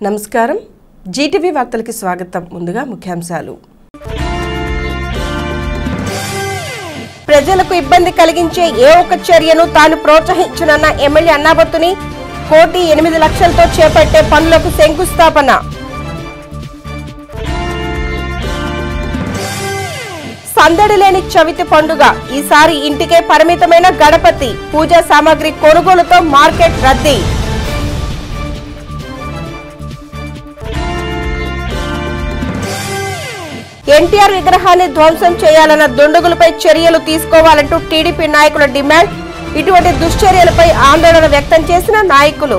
నమస్కారం జీటీవీ వార్తలకి స్వాగతం ముందుగా ముఖ్యాంశాలు ప్రజలకు ఇబ్బంది కలిగించే ఏ ఒక్క చర్యను తాను ప్రోత్సహించనన్న ఎమ్మెల్యే అన్నాబత్తుని కోటి ఎనిమిది లక్షలతో చేపట్టే పనులకు శంకుస్థాపన సందడి లేని చవితి పండుగ ఈసారి ఇంటికే పరిమితమైన గణపతి పూజా సామాగ్రి కొనుగోలుతో మార్కెట్ రద్దీ ఎన్టీఆర్ విగ్రహాన్ని ధ్వంసం చేయాలన్న దుండగులపై చర్యలు తీసుకోవాలంటూ టీడీపీ నాయకుల డిమాండ్ ఇటువంటి దుశ్చర్యలపై ఆందోళన వ్యక్తం చేసిన నాయకులు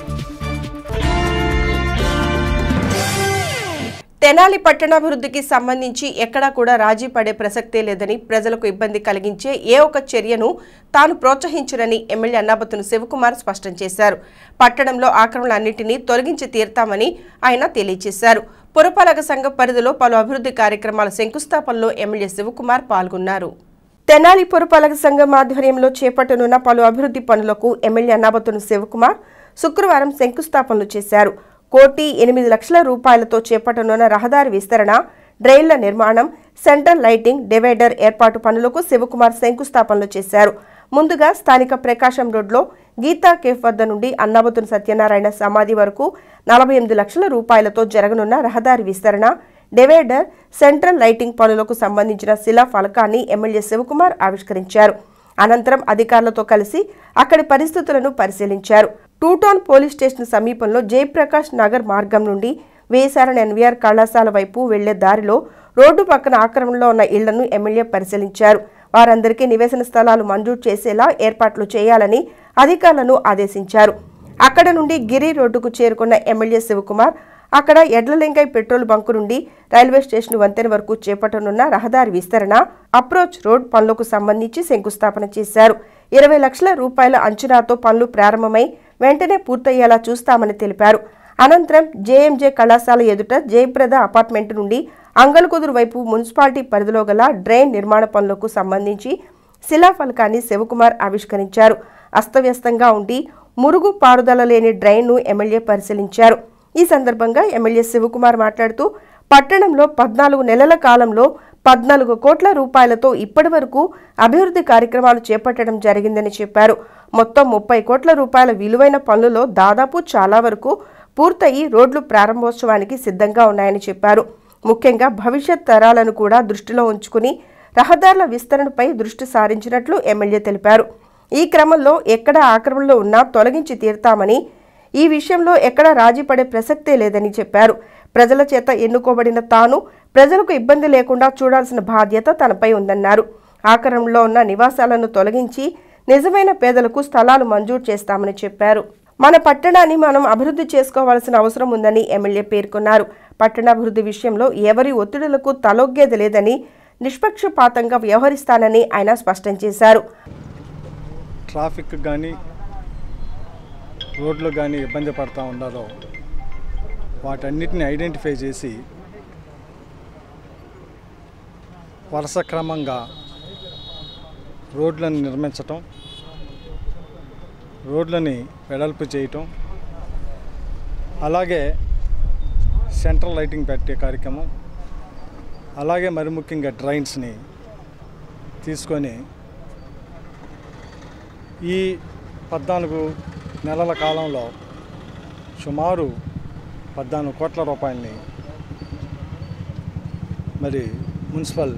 తెనాలి పట్టణాభివృద్ధికి సంబంధించి ఎక్కడా కూడా రాజీ పడే ప్రసక్తే లేదని ప్రజలకు ఇబ్బంది కలిగించే ఏ ఒక్క చర్యను తాను ప్రోత్సహించనని ఎమ్మెల్యే అన్నాబత్తును శివకుమార్ స్పష్టం చేశారు పట్టణంలో ఆక్రమణలన్నింటినీ తొలగించి తీరుతామని ఆయన తెలియజేశారు పురపాలక సంఘ పరిధిలో పలు అభివృద్ధి కార్యక్రమాల శంకుస్థాపనలో ఎమ్మెల్యే శివకుమార్ పాల్గొన్నారు తెనాలి పురపాలక సంఘం ఆధ్వర్యంలో చేపట్టనున్న పలు అభివృద్ధి పనులకు ఎమ్మెల్యే అన్నాబత్తును శివకుమార్ శుక్రవారం శంకుస్థాపనలు చేశారు కోటి ఎనిమిది లక్షల రూపాయలతో చేపట్టనున్న రహదారి విస్తరణ డ్రైన్ల నిర్మాణం సెంట్రల్ లైటింగ్ డివైడర్ ఏర్పాటు పనులకు శివకుమార్ శంకుస్థాపనలు చేశారు ముందుగా స్థానిక ప్రకాశం రోడ్లో గీతా కేఫ్ వద్ద నుండి అన్నాబతుని సత్యనారాయణ సమాధి వరకు నలభై ఎనిమిది లక్షల రూపాయలతో జరగనున్న రహదారి విస్తరణ డివైడర్ సెంట్రల్ లైటింగ్ పనులకు సంబంధించిన శిలా ఫలకాన్ని ఎమ్మెల్యే శివకుమార్ ఆవిష్కరించారు అనంతరం అధికారులతో కలిసి అక్కడి పరిస్థితులను పరిశీలించారు టూటౌన్ పోలీస్ స్టేషన్ సమీపంలో జయప్రకాష్ నగర్ మార్గం నుండి వేసారన్ ఎన్వీఆర్ కళాశాల వైపు వెళ్లే దారిలో రోడ్డు పక్కన ఆక్రమణలో ఉన్న ఇళ్లను ఎమ్మెల్యే పరిశీలించారు వారందరికీ నివేశన స్థలాలు మంజూరు చేసేలా ఏర్పాట్లు చేయాలని అధికారులను ఆదేశించారు అక్కడ నుండి గిరి రోడ్డుకు చేరుకున్న ఎమ్మెల్యే శివకుమార్ అక్కడ ఎడ్లలింగై పెట్రోల్ బంకు నుండి రైల్వే స్టేషన్ వంతెన వరకు చేపట్టనున్న రహదారి విస్తరణ అప్రోచ్ రోడ్ పనులకు సంబంధించి శంకుస్థాపన చేశారు ఇరవై లక్షల రూపాయల అంచనాతో పనులు ప్రారంభమై వెంటనే పూర్తయ్యేలా చూస్తామని తెలిపారు అనంతరం జేఎంజే కళాశాల ఎదుట జయప్రద అపార్ట్మెంట్ నుండి అంగల్కుదురు వైపు మున్సిపాలిటీ పరిధిలో గల డ్రైన్ నిర్మాణ పనులకు సంబంధించి శిలాఫలకాన్ని శివకుమార్ ఆవిష్కరించారు అస్తవ్యస్తంగా ఉండి మురుగు పారుదల లేని డ్రైన్ను ఎమ్మెల్యే పరిశీలించారు ఈ సందర్భంగా ఎమ్మెల్యే శివకుమార్ మాట్లాడుతూ పట్టణంలో పద్నాలుగు నెలల కాలంలో పద్నాలుగు కోట్ల రూపాయలతో ఇప్పటి వరకు అభివృద్ధి కార్యక్రమాలు చేపట్టడం జరిగిందని చెప్పారు మొత్తం ముప్పై కోట్ల రూపాయల విలువైన పనులలో దాదాపు చాలా వరకు పూర్తయి రోడ్లు ప్రారంభోత్సవానికి సిద్ధంగా ఉన్నాయని చెప్పారు ముఖ్యంగా భవిష్యత్ తరాలను కూడా దృష్టిలో ఉంచుకుని రహదారుల విస్తరణపై దృష్టి సారించినట్లు ఎమ్మెల్యే తెలిపారు ఈ క్రమంలో ఎక్కడ ఆక్రమణలో ఉన్నా తొలగించి తీరుతామని ఈ విషయంలో ఎక్కడా రాజీ పడే ప్రసక్తే లేదని చెప్పారు ప్రజల చేత ఎన్నుకోబడిన తాను ప్రజలకు ఇబ్బంది లేకుండా చూడాల్సిన బాధ్యత తనపై ఉందన్నారు ఆక్రమణలో ఉన్న నివాసాలను తొలగించి నిజమైన పేదలకు స్థలాలు మంజూరు చేస్తామని చెప్పారు మన పట్టణాన్ని మనం అభివృద్ధి చేసుకోవాల్సిన అవసరం ఉందని ఎమ్మెల్యే పేర్కొన్నారు పట్టణాభివృద్ధి విషయంలో ఎవరి ఒత్తిడులకు తలొగ్గేది లేదని నిష్పక్షపాతంగా వ్యవహరిస్తానని ఆయన స్పష్టం చేశారు ట్రాఫిక్ కానీ రోడ్లు కానీ ఇబ్బంది పడుతూ ఉన్నారో వాటన్నిటిని ఐడెంటిఫై చేసి వరుస క్రమంగా రోడ్లను నిర్మించటం రోడ్లని వెడల్పు చేయటం అలాగే సెంట్రల్ లైటింగ్ పెట్టే కార్యక్రమం అలాగే మరి ముఖ్యంగా డ్రైన్స్ని తీసుకొని ఈ పద్నాలుగు నెలల కాలంలో సుమారు పద్నాలుగు కోట్ల రూపాయలని మరి మున్సిపల్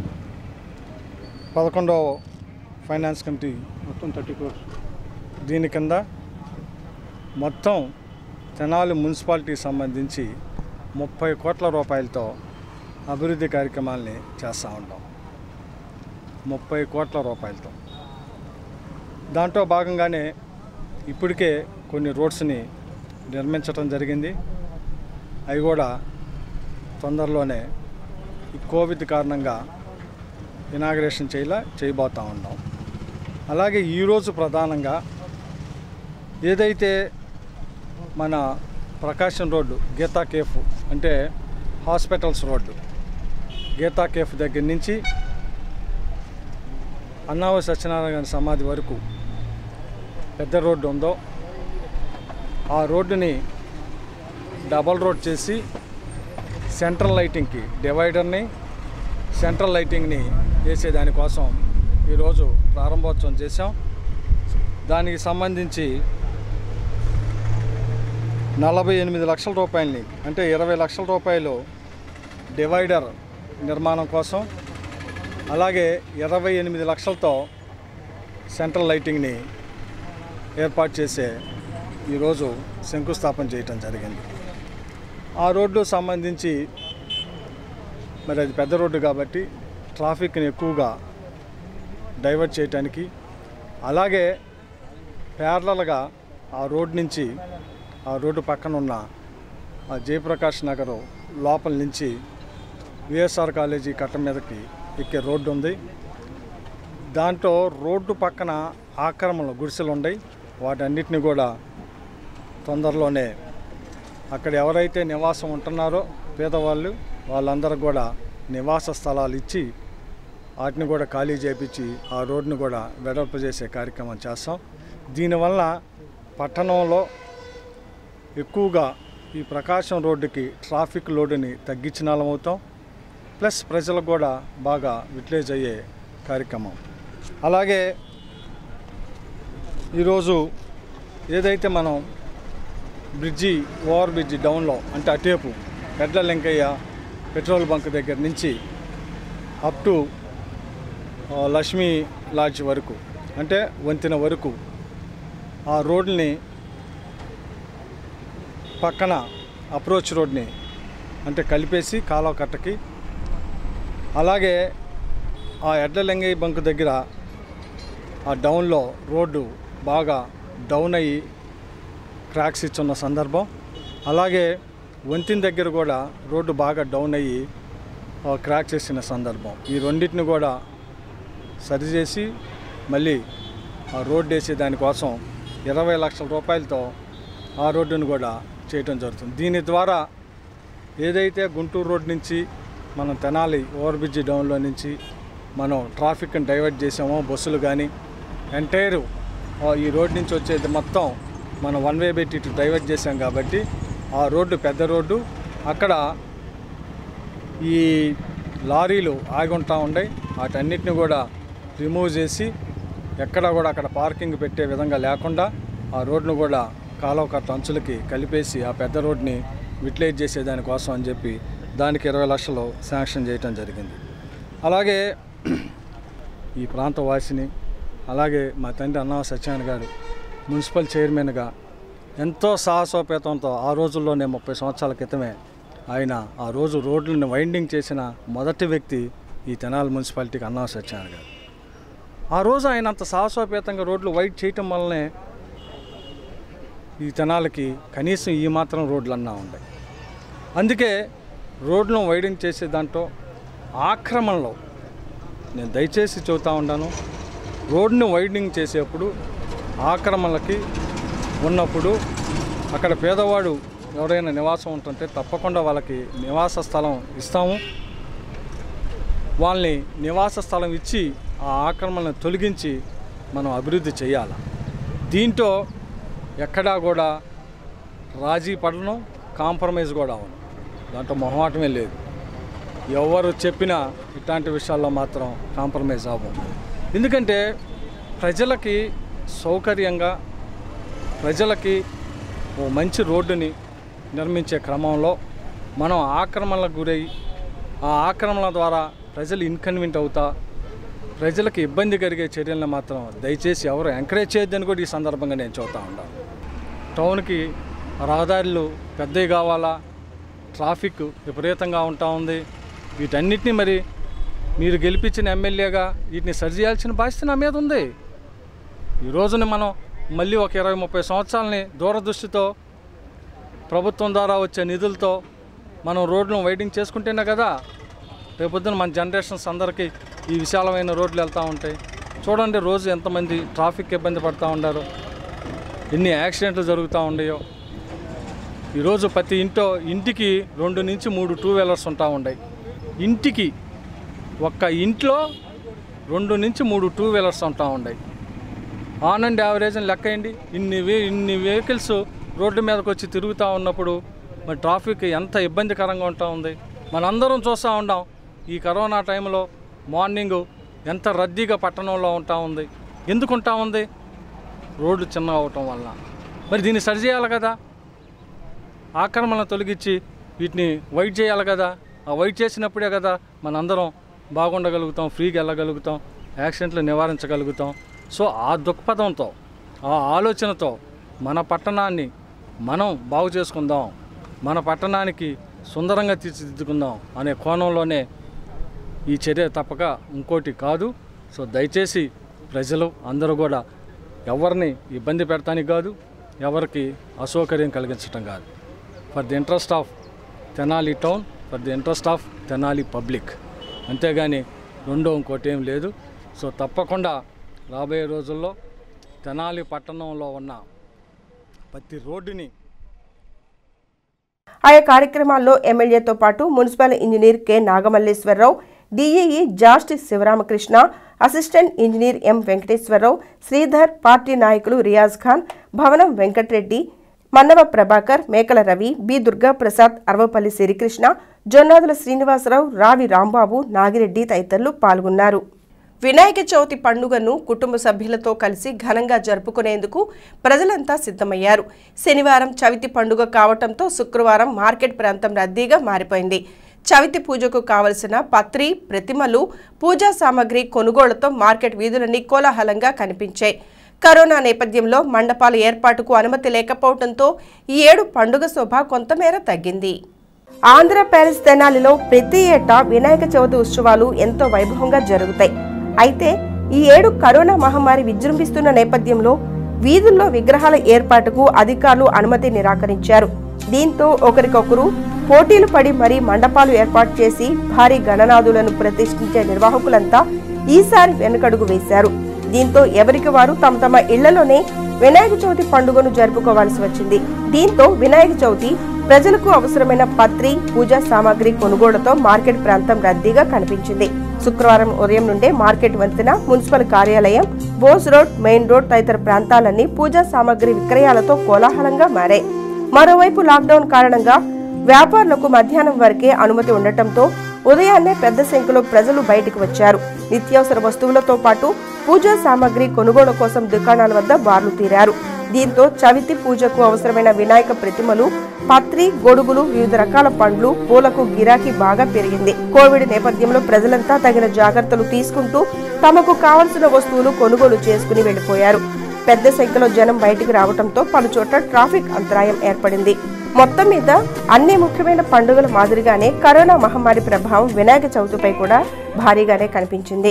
పదకొండవ ఫైనాన్స్ కమిటీ మొత్తం థర్టీ క్రోర్స్ దీని కింద మొత్తం తెనాలి మున్సిపాలిటీకి సంబంధించి ముప్పై కోట్ల రూపాయలతో అభివృద్ధి కార్యక్రమాల్ని చేస్తూ ఉంటాం ముప్పై కోట్ల రూపాయలతో దాంట్లో భాగంగానే ఇప్పటికే కొన్ని రోడ్స్ని నిర్మించడం జరిగింది అవి కూడా తొందరలోనే ఈ కోవిడ్ కారణంగా ఇనాగ్రేషన్ చేయలే చేయబోతూ ఉన్నాం అలాగే ఈరోజు ప్రధానంగా ఏదైతే మన ప్రకాశం రోడ్డు గీతా కేఫ్ అంటే హాస్పిటల్స్ రోడ్డు గీతా కేఫ్ దగ్గర నుంచి అన్నావ సత్యనారాయణ సమాధి వరకు పెద్ద రోడ్డు ఉందో ఆ రోడ్డుని డబల్ రోడ్ చేసి సెంట్రల్ లైటింగ్కి డివైడర్ని సెంట్రల్ లైటింగ్ని వేసే దానికోసం ఈరోజు ప్రారంభోత్సవం చేశాం దానికి సంబంధించి నలభై ఎనిమిది లక్షల రూపాయలని అంటే ఇరవై లక్షల రూపాయలు డివైడర్ నిర్మాణం కోసం అలాగే ఇరవై ఎనిమిది లక్షలతో సెంట్రల్ లైటింగ్ని ఏర్పాటు చేసే ఈరోజు శంకుస్థాపన చేయటం జరిగింది ఆ రోడ్డు సంబంధించి మరి అది పెద్ద రోడ్డు కాబట్టి ట్రాఫిక్ని ఎక్కువగా డైవర్ట్ చేయటానికి అలాగే ప్యారలల్గా ఆ రోడ్ నుంచి ఆ రోడ్డు పక్కన ఉన్న ఆ జయప్రకాష్ నగర్ లోపల నుంచి విఎస్ఆర్ కాలేజీ కట్ట మీదకి ఎక్కే రోడ్డు ఉంది దాంట్లో రోడ్డు పక్కన ఆక్రమణలు గుడిసెలు ఉన్నాయి వాటన్నిటిని కూడా తొందరలోనే అక్కడ ఎవరైతే నివాసం ఉంటున్నారో పేదవాళ్ళు వాళ్ళందరూ కూడా నివాస స్థలాలు ఇచ్చి వాటిని కూడా ఖాళీ చేపించి ఆ రోడ్డును కూడా వెడల్పు చేసే కార్యక్రమం చేస్తాం దీనివల్ల పట్టణంలో ఎక్కువగా ఈ ప్రకాశం రోడ్డుకి ట్రాఫిక్ లోడుని తగ్గించిన వాళ్ళం అవుతాం ప్లస్ ప్రజలకు కూడా బాగా యూటిలైజ్ అయ్యే కార్యక్రమం అలాగే ఈరోజు ఏదైతే మనం బ్రిడ్జి ఓవర్ బ్రిడ్జి డౌన్లో అంటే అటేపు పెద్ద లింకయ్య పెట్రోల్ బంక్ దగ్గర నుంచి అప్ టు ఆ, లక్ష్మీ లాడ్జ్ వరకు అంటే వంతెన వరకు ఆ రోడ్ని పక్కన అప్రోచ్ రోడ్ని అంటే కలిపేసి కాలువ కట్టకి అలాగే ఆ ఎడ్లలింగయ్య బంక్ దగ్గర ఆ డౌన్లో రోడ్డు బాగా డౌన్ అయ్యి క్రాక్స్ ఇచ్చున్న సందర్భం అలాగే వంతిన దగ్గర కూడా రోడ్డు బాగా డౌన్ అయ్యి ఆ, క్రాక్ చేసిన సందర్భం ఈ రెండింటిని కూడా సరిచేసి మళ్ళీ ఆ రోడ్డు వేసే దానికోసం ఇరవై లక్షల రూపాయలతో ఆ రోడ్డును కూడా చేయటం జరుగుతుంది దీని ద్వారా ఏదైతే గుంటూరు రోడ్ నుంచి మనం తెనాలి ఓవర్ బ్రిడ్జి డౌన్లో నుంచి మనం ట్రాఫిక్ని డైవర్ట్ చేసామో బస్సులు కానీ ఎంటైర్ ఈ రోడ్ నుంచి వచ్చేది మొత్తం మనం వన్ వే పెట్టి ఇటు డైవర్ట్ చేసాం కాబట్టి ఆ రోడ్డు పెద్ద రోడ్డు అక్కడ ఈ లారీలు ఆగి ఉంటా ఉన్నాయి వాటన్నిటిని కూడా రిమూవ్ చేసి ఎక్కడ కూడా అక్కడ పార్కింగ్ పెట్టే విధంగా లేకుండా ఆ రోడ్ను కూడా కాలువ కట్ట అంచులకి కలిపేసి ఆ పెద్ద రోడ్ని యూటిలైజ్ చేసే దానికోసం అని చెప్పి దానికి ఇరవై లక్షలు శాంక్షన్ చేయటం జరిగింది అలాగే ఈ ప్రాంత వాసిని అలాగే మా తండ్రి అన్నా సత్యనారాయణ గారు మున్సిపల్ చైర్మన్గా ఎంతో సాహసోపేతంతో ఆ రోజుల్లోనే ముప్పై సంవత్సరాల క్రితమే ఆయన ఆ రోజు రోడ్లను వైండింగ్ చేసిన మొదటి వ్యక్తి ఈ తెనాలి మున్సిపాలిటీకి అన్నా సత్యనారాయణ గారు ఆ రోజు ఆయన అంత సాహసోపేతంగా రోడ్లు వైడ్ చేయటం వల్లనే ఈ తెనాలకి కనీసం ఈ మాత్రం రోడ్లు అన్నా ఉన్నాయి అందుకే రోడ్లను వైడింగ్ చేసే దాంట్లో ఆక్రమణలో నేను దయచేసి చెబుతా ఉన్నాను రోడ్ని వైడనింగ్ చేసేప్పుడు ఆక్రమణలకి ఉన్నప్పుడు అక్కడ పేదవాడు ఎవరైనా నివాసం ఉంటుంటే తప్పకుండా వాళ్ళకి నివాస స్థలం ఇస్తాము వాళ్ళని నివాస స్థలం ఇచ్చి ఆ ఆక్రమణను తొలగించి మనం అభివృద్ధి చేయాలి దీంట్లో ఎక్కడా కూడా రాజీ పడను కాంప్రమైజ్ కూడా అవును దాంట్లో మొహమాటమే లేదు ఎవరు చెప్పినా ఇట్లాంటి విషయాల్లో మాత్రం కాంప్రమైజ్ అవ్వం ఎందుకంటే ప్రజలకి సౌకర్యంగా ప్రజలకి ఓ మంచి రోడ్డుని నిర్మించే క్రమంలో మనం ఆక్రమణలకు గురై ఆ ఆక్రమణ ద్వారా ప్రజలు ఇన్కన్వీనియంట్ అవుతా ప్రజలకు ఇబ్బంది కలిగే చర్యలను మాత్రం దయచేసి ఎవరు ఎంకరేజ్ చేయొద్దని కూడా ఈ సందర్భంగా నేను చూస్తూ ఉన్నాను టౌన్కి రహదారులు పెద్దవి కావాలా ట్రాఫిక్ విపరీతంగా ఉంటా ఉంది వీటన్నిటిని మరి మీరు గెలిపించిన ఎమ్మెల్యేగా వీటిని సరిచేయాల్సిన బాధ్యత నా మీద ఉంది ఈ రోజున మనం మళ్ళీ ఒక ఇరవై ముప్పై సంవత్సరాలని దూరదృష్టితో ప్రభుత్వం ద్వారా వచ్చే నిధులతో మనం రోడ్లను వైడింగ్ చేసుకుంటేనే కదా రేపొద్దున మన జనరేషన్స్ అందరికీ ఈ విశాలమైన రోడ్లు వెళ్తూ ఉంటాయి చూడండి రోజు ఎంతమంది ట్రాఫిక్ ఇబ్బంది పడుతూ ఉండారు ఎన్ని యాక్సిడెంట్లు జరుగుతూ ఉన్నాయో ఈరోజు ప్రతి ఇంటో ఇంటికి రెండు నుంచి మూడు టూ వీలర్స్ ఉంటా ఉన్నాయి ఇంటికి ఒక్క ఇంట్లో రెండు నుంచి మూడు టూ వీలర్స్ ఉంటా ఉన్నాయి ఆన్ అండ్ యావరేజ్ అని లెక్కేయండి ఇన్ని వే ఇన్ని వెహికల్స్ రోడ్డు మీదకి వచ్చి తిరుగుతూ ఉన్నప్పుడు మరి ట్రాఫిక్ ఎంత ఇబ్బందికరంగా ఉంటా ఉంది మనందరం చూస్తూ ఉన్నాం ఈ కరోనా టైంలో మార్నింగ్ ఎంత రద్దీగా పట్టణంలో ఉంటా ఉంది ఎందుకు ఉంటా ఉంది రోడ్లు చిన్న అవటం వల్ల మరి దీన్ని సరిచేయాలి కదా ఆక్రమణలు తొలగించి వీటిని వైట్ చేయాలి కదా ఆ వైట్ చేసినప్పుడే కదా మనందరం బాగుండగలుగుతాం ఫ్రీగా వెళ్ళగలుగుతాం యాక్సిడెంట్లు నివారించగలుగుతాం సో ఆ దృక్పథంతో ఆ ఆలోచనతో మన పట్టణాన్ని మనం బాగు చేసుకుందాం మన పట్టణానికి సుందరంగా తీర్చిదిద్దుకుందాం అనే కోణంలోనే ఈ చర్య తప్పక ఇంకోటి కాదు సో దయచేసి ప్రజలు అందరూ కూడా ఎవరిని ఇబ్బంది పెడతానికి కాదు ఎవరికి అసౌకర్యం కలిగించటం కాదు for the interest of Tenali town for the interest of Tenali public అంతేగాని రెండో ఇంకోటి ఏం లేదు సో తప్పకుండా రాబోయే రోజుల్లో తెనాలి పట్టణంలో ఉన్న ప్రతి రోడ్డుని ఆయా కార్యక్రమాల్లో ఎమ్మెల్యేతో పాటు municipal engineer K Nagamalleswara Rao DEE జాస్టిస్ Sivaramakrishna assistant engineer M Venkateswara Rao Sridhar party నాయకులు రియాజ్ ఖాన్ భవనం వెంకట్రెడ్డి మన్నవ ప్రభాకర్ మేకల రవి బి దుర్గాప్రసాద్ అరవపల్లి శ్రీకృష్ణ జొన్నాదుల శ్రీనివాసరావు రావి రాంబాబు నాగిరెడ్డి తదితరులు పాల్గొన్నారు వినాయక చవితి పండుగను కుటుంబ సభ్యులతో కలిసి ఘనంగా జరుపుకునేందుకు ప్రజలంతా సిద్ధమయ్యారు శనివారం చవితి పండుగ కావటంతో శుక్రవారం మార్కెట్ ప్రాంతం రద్దీగా మారిపోయింది చవితి పూజకు కావలసిన పత్రి ప్రతిమలు పూజా సామాగ్రి కొనుగోళ్లతో మార్కెట్ వీధులన్నీ కోలాహలంగా కనిపించాయి కరోనా నేపథ్యంలో మండపాల ఏర్పాటుకు అనుమతి లేకపోవడంతో ఈ ఏడు పండుగ శోభ కొంతమేర తగ్గింది ఆంధ్ర ప్యారిస్ తెనాలిలో ప్రతి ఏటా వినాయక చవితి ఉత్సవాలు ఎంతో వైభవంగా జరుగుతాయి అయితే ఈ ఏడు కరోనా మహమ్మారి విజృంభిస్తున్న నేపథ్యంలో వీధుల్లో విగ్రహాల ఏర్పాటుకు అధికారులు అనుమతి నిరాకరించారు దీంతో ఒకరికొకరు పోటీలు పడి మరీ మండపాలు ఏర్పాటు చేసి భారీ గణనాథులను ప్రతిష్ఠించే నిర్వాహకులంతా ఈసారి వెనుకడుగు వేశారు దీంతో ఎవరికి వారు తమ తమ ఇళ్లలోనే వినాయక చవితి పండుగను జరుపుకోవాల్సి వచ్చింది దీంతో వినాయక చవితి ప్రజలకు అవసరమైన పత్రి పూజా సామాగ్రి కొనుగోలుతో మార్కెట్ ప్రాంతం రద్దీగా కనిపించింది శుక్రవారం ఉదయం నుండే మార్కెట్ వంతెన మున్సిపల్ కార్యాలయం బోస్ రోడ్ మెయిన్ రోడ్ తదితర ప్రాంతాలన్నీ పూజా సామాగ్రి విక్రయాలతో కోలాహలంగా మారాయి మరోవైపు లాక్డౌన్ కారణంగా వ్యాపారులకు మధ్యాహ్నం వరకే అనుమతి ఉండటంతో ఉదయాన్నే పెద్ద సంఖ్యలో ప్రజలు బయటకు వచ్చారు నిత్యావసర వస్తువులతో పాటు పూజా సామాగ్రి కొనుగోలు కోసం దుకాణాల వద్ద బార్లు తీరారు దీంతో చవితి పూజకు అవసరమైన వినాయక ప్రతిమలు పత్రి గొడుగులు వివిధ రకాల పండ్లు పూలకు గిరాకీ బాగా పెరిగింది కోవిడ్ నేపథ్యంలో ప్రజలంతా తగిన జాగ్రత్తలు తీసుకుంటూ తమకు కావలసిన వస్తువులు కొనుగోలు చేసుకుని వెళ్లిపోయారు పెద్ద సంఖ్యలో జనం బయటికి రావడంతో పలు చోట్ల ట్రాఫిక్ అంతరాయం ఏర్పడింది మొత్తం మీద అన్ని ముఖ్యమైన పండుగల మాదిరిగానే కరోనా మహమ్మారి ప్రభావం వినాయక చవితిపై కూడా భారీగానే కనిపించింది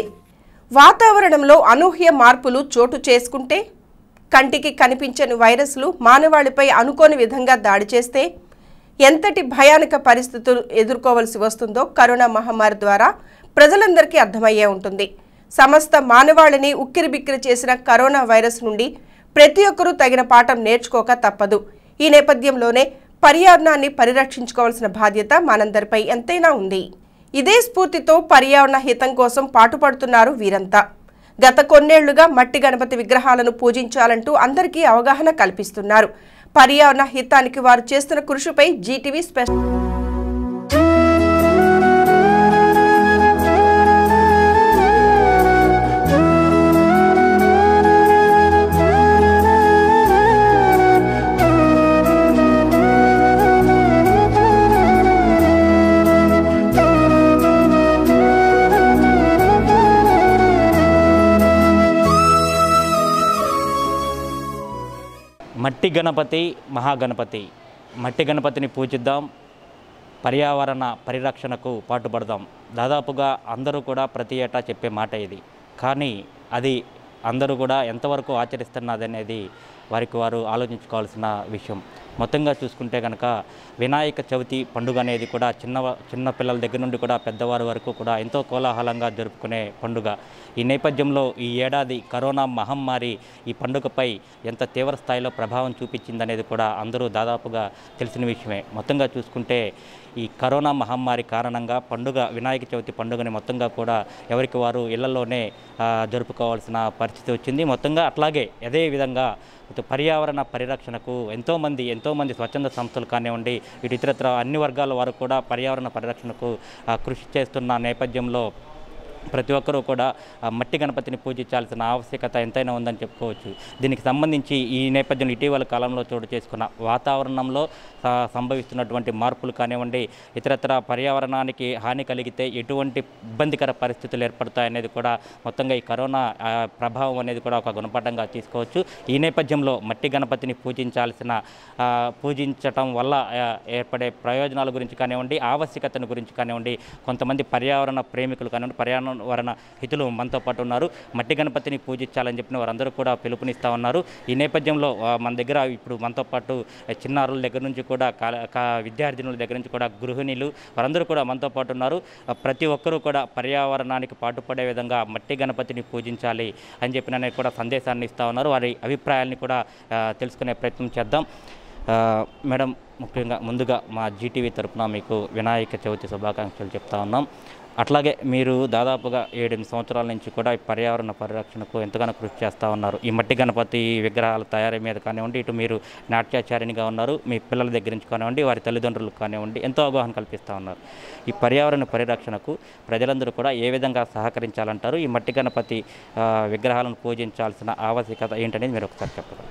వాతావరణంలో అనూహ్య మార్పులు చోటు చేసుకుంటే కంటికి కనిపించని వైరస్లు మానవాళిపై అనుకోని విధంగా దాడి చేస్తే ఎంతటి భయానక పరిస్థితులు ఎదుర్కోవలసి వస్తుందో కరోనా మహమ్మారి ద్వారా ప్రజలందరికీ అర్థమయ్యే ఉంటుంది సమస్త మానవాళిని ఉక్కిరిబిక్కిరి చేసిన కరోనా వైరస్ నుండి ప్రతి ఒక్కరూ తగిన పాఠం నేర్చుకోక తప్పదు ఈ నేపథ్యంలోనే పర్యావరణాన్ని పరిరక్షించుకోవాల్సిన బాధ్యత మనందరిపై ఎంతైనా ఉంది ఇదే స్ఫూర్తితో పర్యావరణ హితం కోసం పాటుపడుతున్నారు వీరంతా గత కొన్నేళ్లుగా మట్టి గణపతి విగ్రహాలను పూజించాలంటూ అందరికీ అవగాహన కల్పిస్తున్నారు పర్యావరణ హితానికి వారు చేస్తున్న కృషిపై జీటీవీ స్పెషల్ మట్టి గణపతి మహాగణపతి మట్టి గణపతిని పూజిద్దాం పర్యావరణ పరిరక్షణకు పాటుపడదాం దాదాపుగా అందరూ కూడా ప్రతి ఏటా చెప్పే మాట ఇది కానీ అది అందరూ కూడా ఎంతవరకు ఆచరిస్తున్నదనేది వారికి వారు ఆలోచించుకోవాల్సిన విషయం మొత్తంగా చూసుకుంటే కనుక వినాయక చవితి పండుగ అనేది కూడా చిన్న చిన్న పిల్లల దగ్గర నుండి కూడా పెద్దవారి వరకు కూడా ఎంతో కోలాహలంగా జరుపుకునే పండుగ ఈ నేపథ్యంలో ఈ ఏడాది కరోనా మహమ్మారి ఈ పండుగపై ఎంత తీవ్ర స్థాయిలో ప్రభావం చూపించిందనేది కూడా అందరూ దాదాపుగా తెలిసిన విషయమే మొత్తంగా చూసుకుంటే ఈ కరోనా మహమ్మారి కారణంగా పండుగ వినాయక చవితి పండుగని మొత్తంగా కూడా ఎవరికి వారు ఇళ్లలోనే ఆ, జరుపుకోవాల్సిన పరిస్థితి వచ్చింది మొత్తంగా అట్లాగే అదే విధంగా ఇటు పర్యావరణ పరిరక్షణకు ఎంతోమంది ఎంతోమంది స్వచ్ఛంద సంస్థలు కానివ్వండి ఇటు ఇతరత్ర అన్ని వర్గాల వారు కూడా పర్యావరణ పరిరక్షణకు ఆ, కృషి చేస్తున్న నేపథ్యంలో ప్రతి ఒక్కరూ కూడా ఆ మట్టి గణపతిని పూజించాల్సిన ఆవశ్యకత ఎంతైనా ఉందని చెప్పుకోవచ్చు దీనికి సంబంధించి ఈ నేపథ్యంలో ఇటీవల కాలంలో చోటు చేసుకున్న వాతావరణంలో ఆ, సంభవిస్తున్నటువంటి మార్పులు కానివ్వండి ఇతరత్ర పర్యావరణానికి హాని కలిగితే ఎటువంటి ఇబ్బందికర పరిస్థితులు ఏర్పడతాయనేది కూడా మొత్తంగా ఈ కరోనా ఆ, ప్రభావం అనేది కూడా ఒక గుణపాఠంగా తీసుకోవచ్చు ఈ నేపథ్యంలో మట్టి గణపతిని పూజించాల్సిన ఆ, పూజించటం వల్ల ఆ, ఏర్పడే ప్రయోజనాల గురించి కానివ్వండి ఆవశ్యకతను గురించి కానివ్వండి కొంతమంది పర్యావరణ ప్రేమికులు కానివ్వండి పర్యావరణ హితులు మనతో పాటు ఉన్నారు మట్టి గణపతిని పూజించాలని చెప్పిన వారందరూ కూడా పిలుపునిస్తూ ఉన్నారు ఈ నేపథ్యంలో ఆ, మన దగ్గర ఇప్పుడు మనతో పాటు చిన్నారుల దగ్గర నుంచి కూడా కా- కా- విద్యార్థినుల దగ్గర నుంచి కూడా గృహిణులు వారందరూ కూడా మనతో పాటు ఉన్నారు ఆ, ప్రతి ఒక్కరూ కూడా పర్యావరణానికి పాటుపడే విధంగా మట్టి గణపతిని పూజించాలి అని చెప్పిన అనేది కూడా సందేశాన్ని ఇస్తూ ఉన్నారు వారి అభిప్రాయాల్ని కూడా ఆ, తెలుసుకునే ప్రయత్నం చేద్దాం ఆ, మేడం ముఖ్యంగా ముందుగా మా జీటీవీ తరపున మీకు వినాయక చవితి శుభాకాంక్షలు చెప్తా ఉన్నాం అట్లాగే మీరు దాదాపుగా ఏడెనిమిది సంవత్సరాల నుంచి కూడా ఈ పర్యావరణ పరిరక్షణకు ఎంతగానో కృషి చేస్తూ ఉన్నారు ఈ మట్టి గణపతి విగ్రహాల తయారీ మీద కానివ్వండి ఇటు మీరు నాట్యాచారిణిగా ఉన్నారు మీ పిల్లల దగ్గర నుంచి కానివ్వండి వారి తల్లిదండ్రులకు కానివ్వండి ఎంతో అవగాహన కల్పిస్తూ ఉన్నారు ఈ పర్యావరణ పరిరక్షణకు ప్రజలందరూ కూడా ఏ విధంగా సహకరించాలంటారు ఈ మట్టి గణపతి ఆ, విగ్రహాలను పూజించాల్సిన ఆవశ్యకత ఏంటనేది మీరు ఒకసారి చెప్పగలరు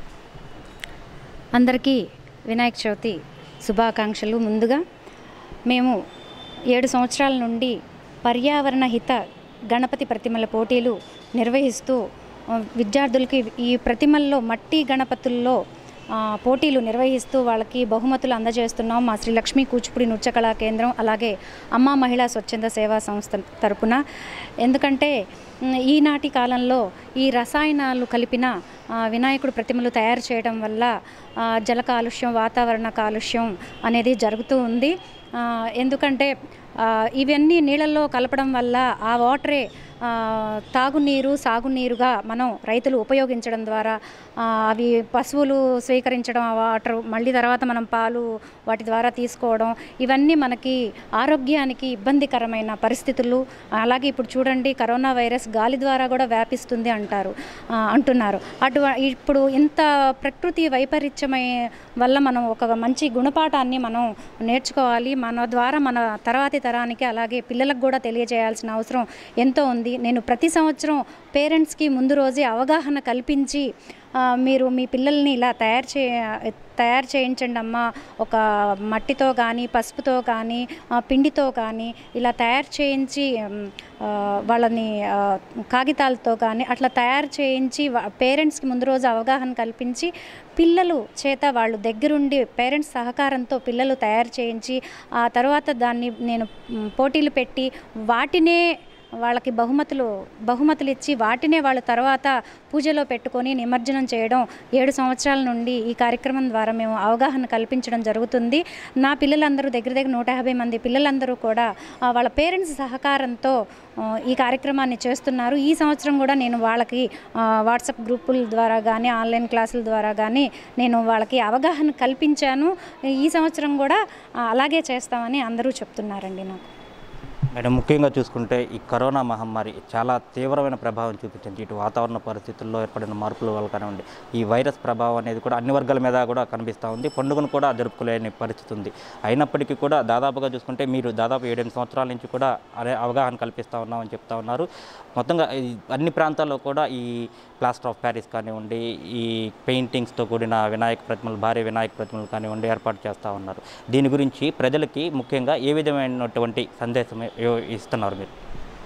అందరికీ వినాయక చవితి శుభాకాంక్షలు ముందుగా మేము ఏడు సంవత్సరాల నుండి పర్యావరణ హిత గణపతి ప్రతిమల పోటీలు నిర్వహిస్తూ ఆ, విద్యార్థులకి ఈ ప్రతిమల్లో మట్టి గణపతుల్లో ఆ, పోటీలు నిర్వహిస్తూ వాళ్ళకి బహుమతులు అందజేస్తున్నాం మా శ్రీ లక్ష్మీ కూచిపూడి నృత్య కళా కేంద్రం అలాగే అమ్మా మహిళా స్వచ్ఛంద సేవా సంస్థ తరపున ఎందుకంటే మ్, ఈనాటి కాలంలో ఈ రసాయనాలు కలిపిన ఆ, వినాయకుడు ప్రతిమలు తయారు చేయడం వల్ల ఆ, జల కాలుష్యం వాతావరణ కాలుష్యం అనేది జరుగుతూ ఉంది ఆ, ఎందుకంటే ఆ, ఇవన్నీ నీళ్ళల్లో కలపడం వల్ల ఆ వాటరే ఆ, తాగునీరు సాగునీరుగా మనం రైతులు ఉపయోగించడం ద్వారా ఆ, అవి పశువులు స్వీకరించడం ఆ వాటర్ మళ్ళీ తర్వాత మనం పాలు వాటి ద్వారా తీసుకోవడం ఇవన్నీ మనకి ఆరోగ్యానికి ఇబ్బందికరమైన పరిస్థితులు అలాగే ఇప్పుడు చూడండి కరోనా వైరస్ గాలి ద్వారా కూడా వ్యాపిస్తుంది అంటారు ఆ, అంటున్నారు అటు ఇప్పుడు ఇంత ప్రకృతి వైపరీత్యమై వల్ల మనం ఒక మంచి గుణపాఠాన్ని మనం నేర్చుకోవాలి మన ద్వారా మన తర్వాతి తరానికి అలాగే పిల్లలకు కూడా తెలియజేయాల్సిన అవసరం ఎంతో ఉంది నేను ప్రతి సంవత్సరం పేరెంట్స్కి ముందు రోజే అవగాహన కల్పించి ఆ, మీరు మీ పిల్లల్ని ఇలా తయారు చే తయారు చేయించండి అమ్మా ఒక మట్టితో కానీ పసుపుతో కానీ ఆ, పిండితో కానీ ఇలా తయారు చేయించి ఉమ్, ఆ, వాళ్ళని ఆ, కాగితాలతో కానీ అట్లా తయారు చేయించి పేరెంట్స్కి ముందు రోజు అవగాహన కల్పించి పిల్లలు చేత వాళ్ళు దగ్గరుండి పేరెంట్స్ సహకారంతో పిల్లలు తయారు చేయించి ఆ తర్వాత దాన్ని నేను ఉమ్, పోటీలు పెట్టి వాటినే వాళ్ళకి బహుమతులు బహుమతులు ఇచ్చి వాటినే వాళ్ళ తర్వాత పూజలో పెట్టుకొని నిమజ్జనం చేయడం ఏడు సంవత్సరాల నుండి ఈ కార్యక్రమం ద్వారా మేము అవగాహన కల్పించడం జరుగుతుంది నా పిల్లలందరూ దగ్గర దగ్గర నూట యాభై మంది పిల్లలందరూ కూడా ఆ, వాళ్ళ పేరెంట్స్ సహకారంతో ఆ, ఈ కార్యక్రమాన్ని చేస్తున్నారు ఈ సంవత్సరం కూడా నేను వాళ్ళకి ఆ, వాట్సాప్ గ్రూపుల ద్వారా కానీ ఆన్లైన్ క్లాసుల ద్వారా కానీ నేను వాళ్ళకి అవగాహన కల్పించాను ఈ సంవత్సరం కూడా ఆ, అలాగే చేస్తామని అందరూ చెప్తున్నారండి నాకు మేడం ముఖ్యంగా చూసుకుంటే ఈ కరోనా మహమ్మారి చాలా తీవ్రమైన ప్రభావం చూపించింది ఇటు వాతావరణ పరిస్థితుల్లో ఏర్పడిన మార్పుల వల్ల కానివ్వండి ఈ వైరస్ ప్రభావం అనేది కూడా అన్ని వర్గాల మీద కూడా కనిపిస్తూ ఉంది పండుగను కూడా జరుపుకోలేని పరిస్థితి ఉంది అయినప్పటికీ కూడా దాదాపుగా చూసుకుంటే మీరు దాదాపు ఏడెనిమిది సంవత్సరాల నుంచి కూడా అదే అవగాహన కల్పిస్తూ ఉన్నామని చెప్తా ఉన్నారు మొత్తంగా ఈ అన్ని ప్రాంతాల్లో కూడా ఈ ప్లాస్టర్ ఆఫ్ ప్యారిస్ కానివ్వండి ఈ పెయింటింగ్స్తో కూడిన వినాయక ప్రతిమలు భారీ వినాయక ప్రతిమలు కానివ్వండి ఏర్పాటు చేస్తూ ఉన్నారు దీని గురించి ప్రజలకి ముఖ్యంగా ఏ విధమైనటువంటి సందేశం ఇ- ఇస్తున్నారు మీరు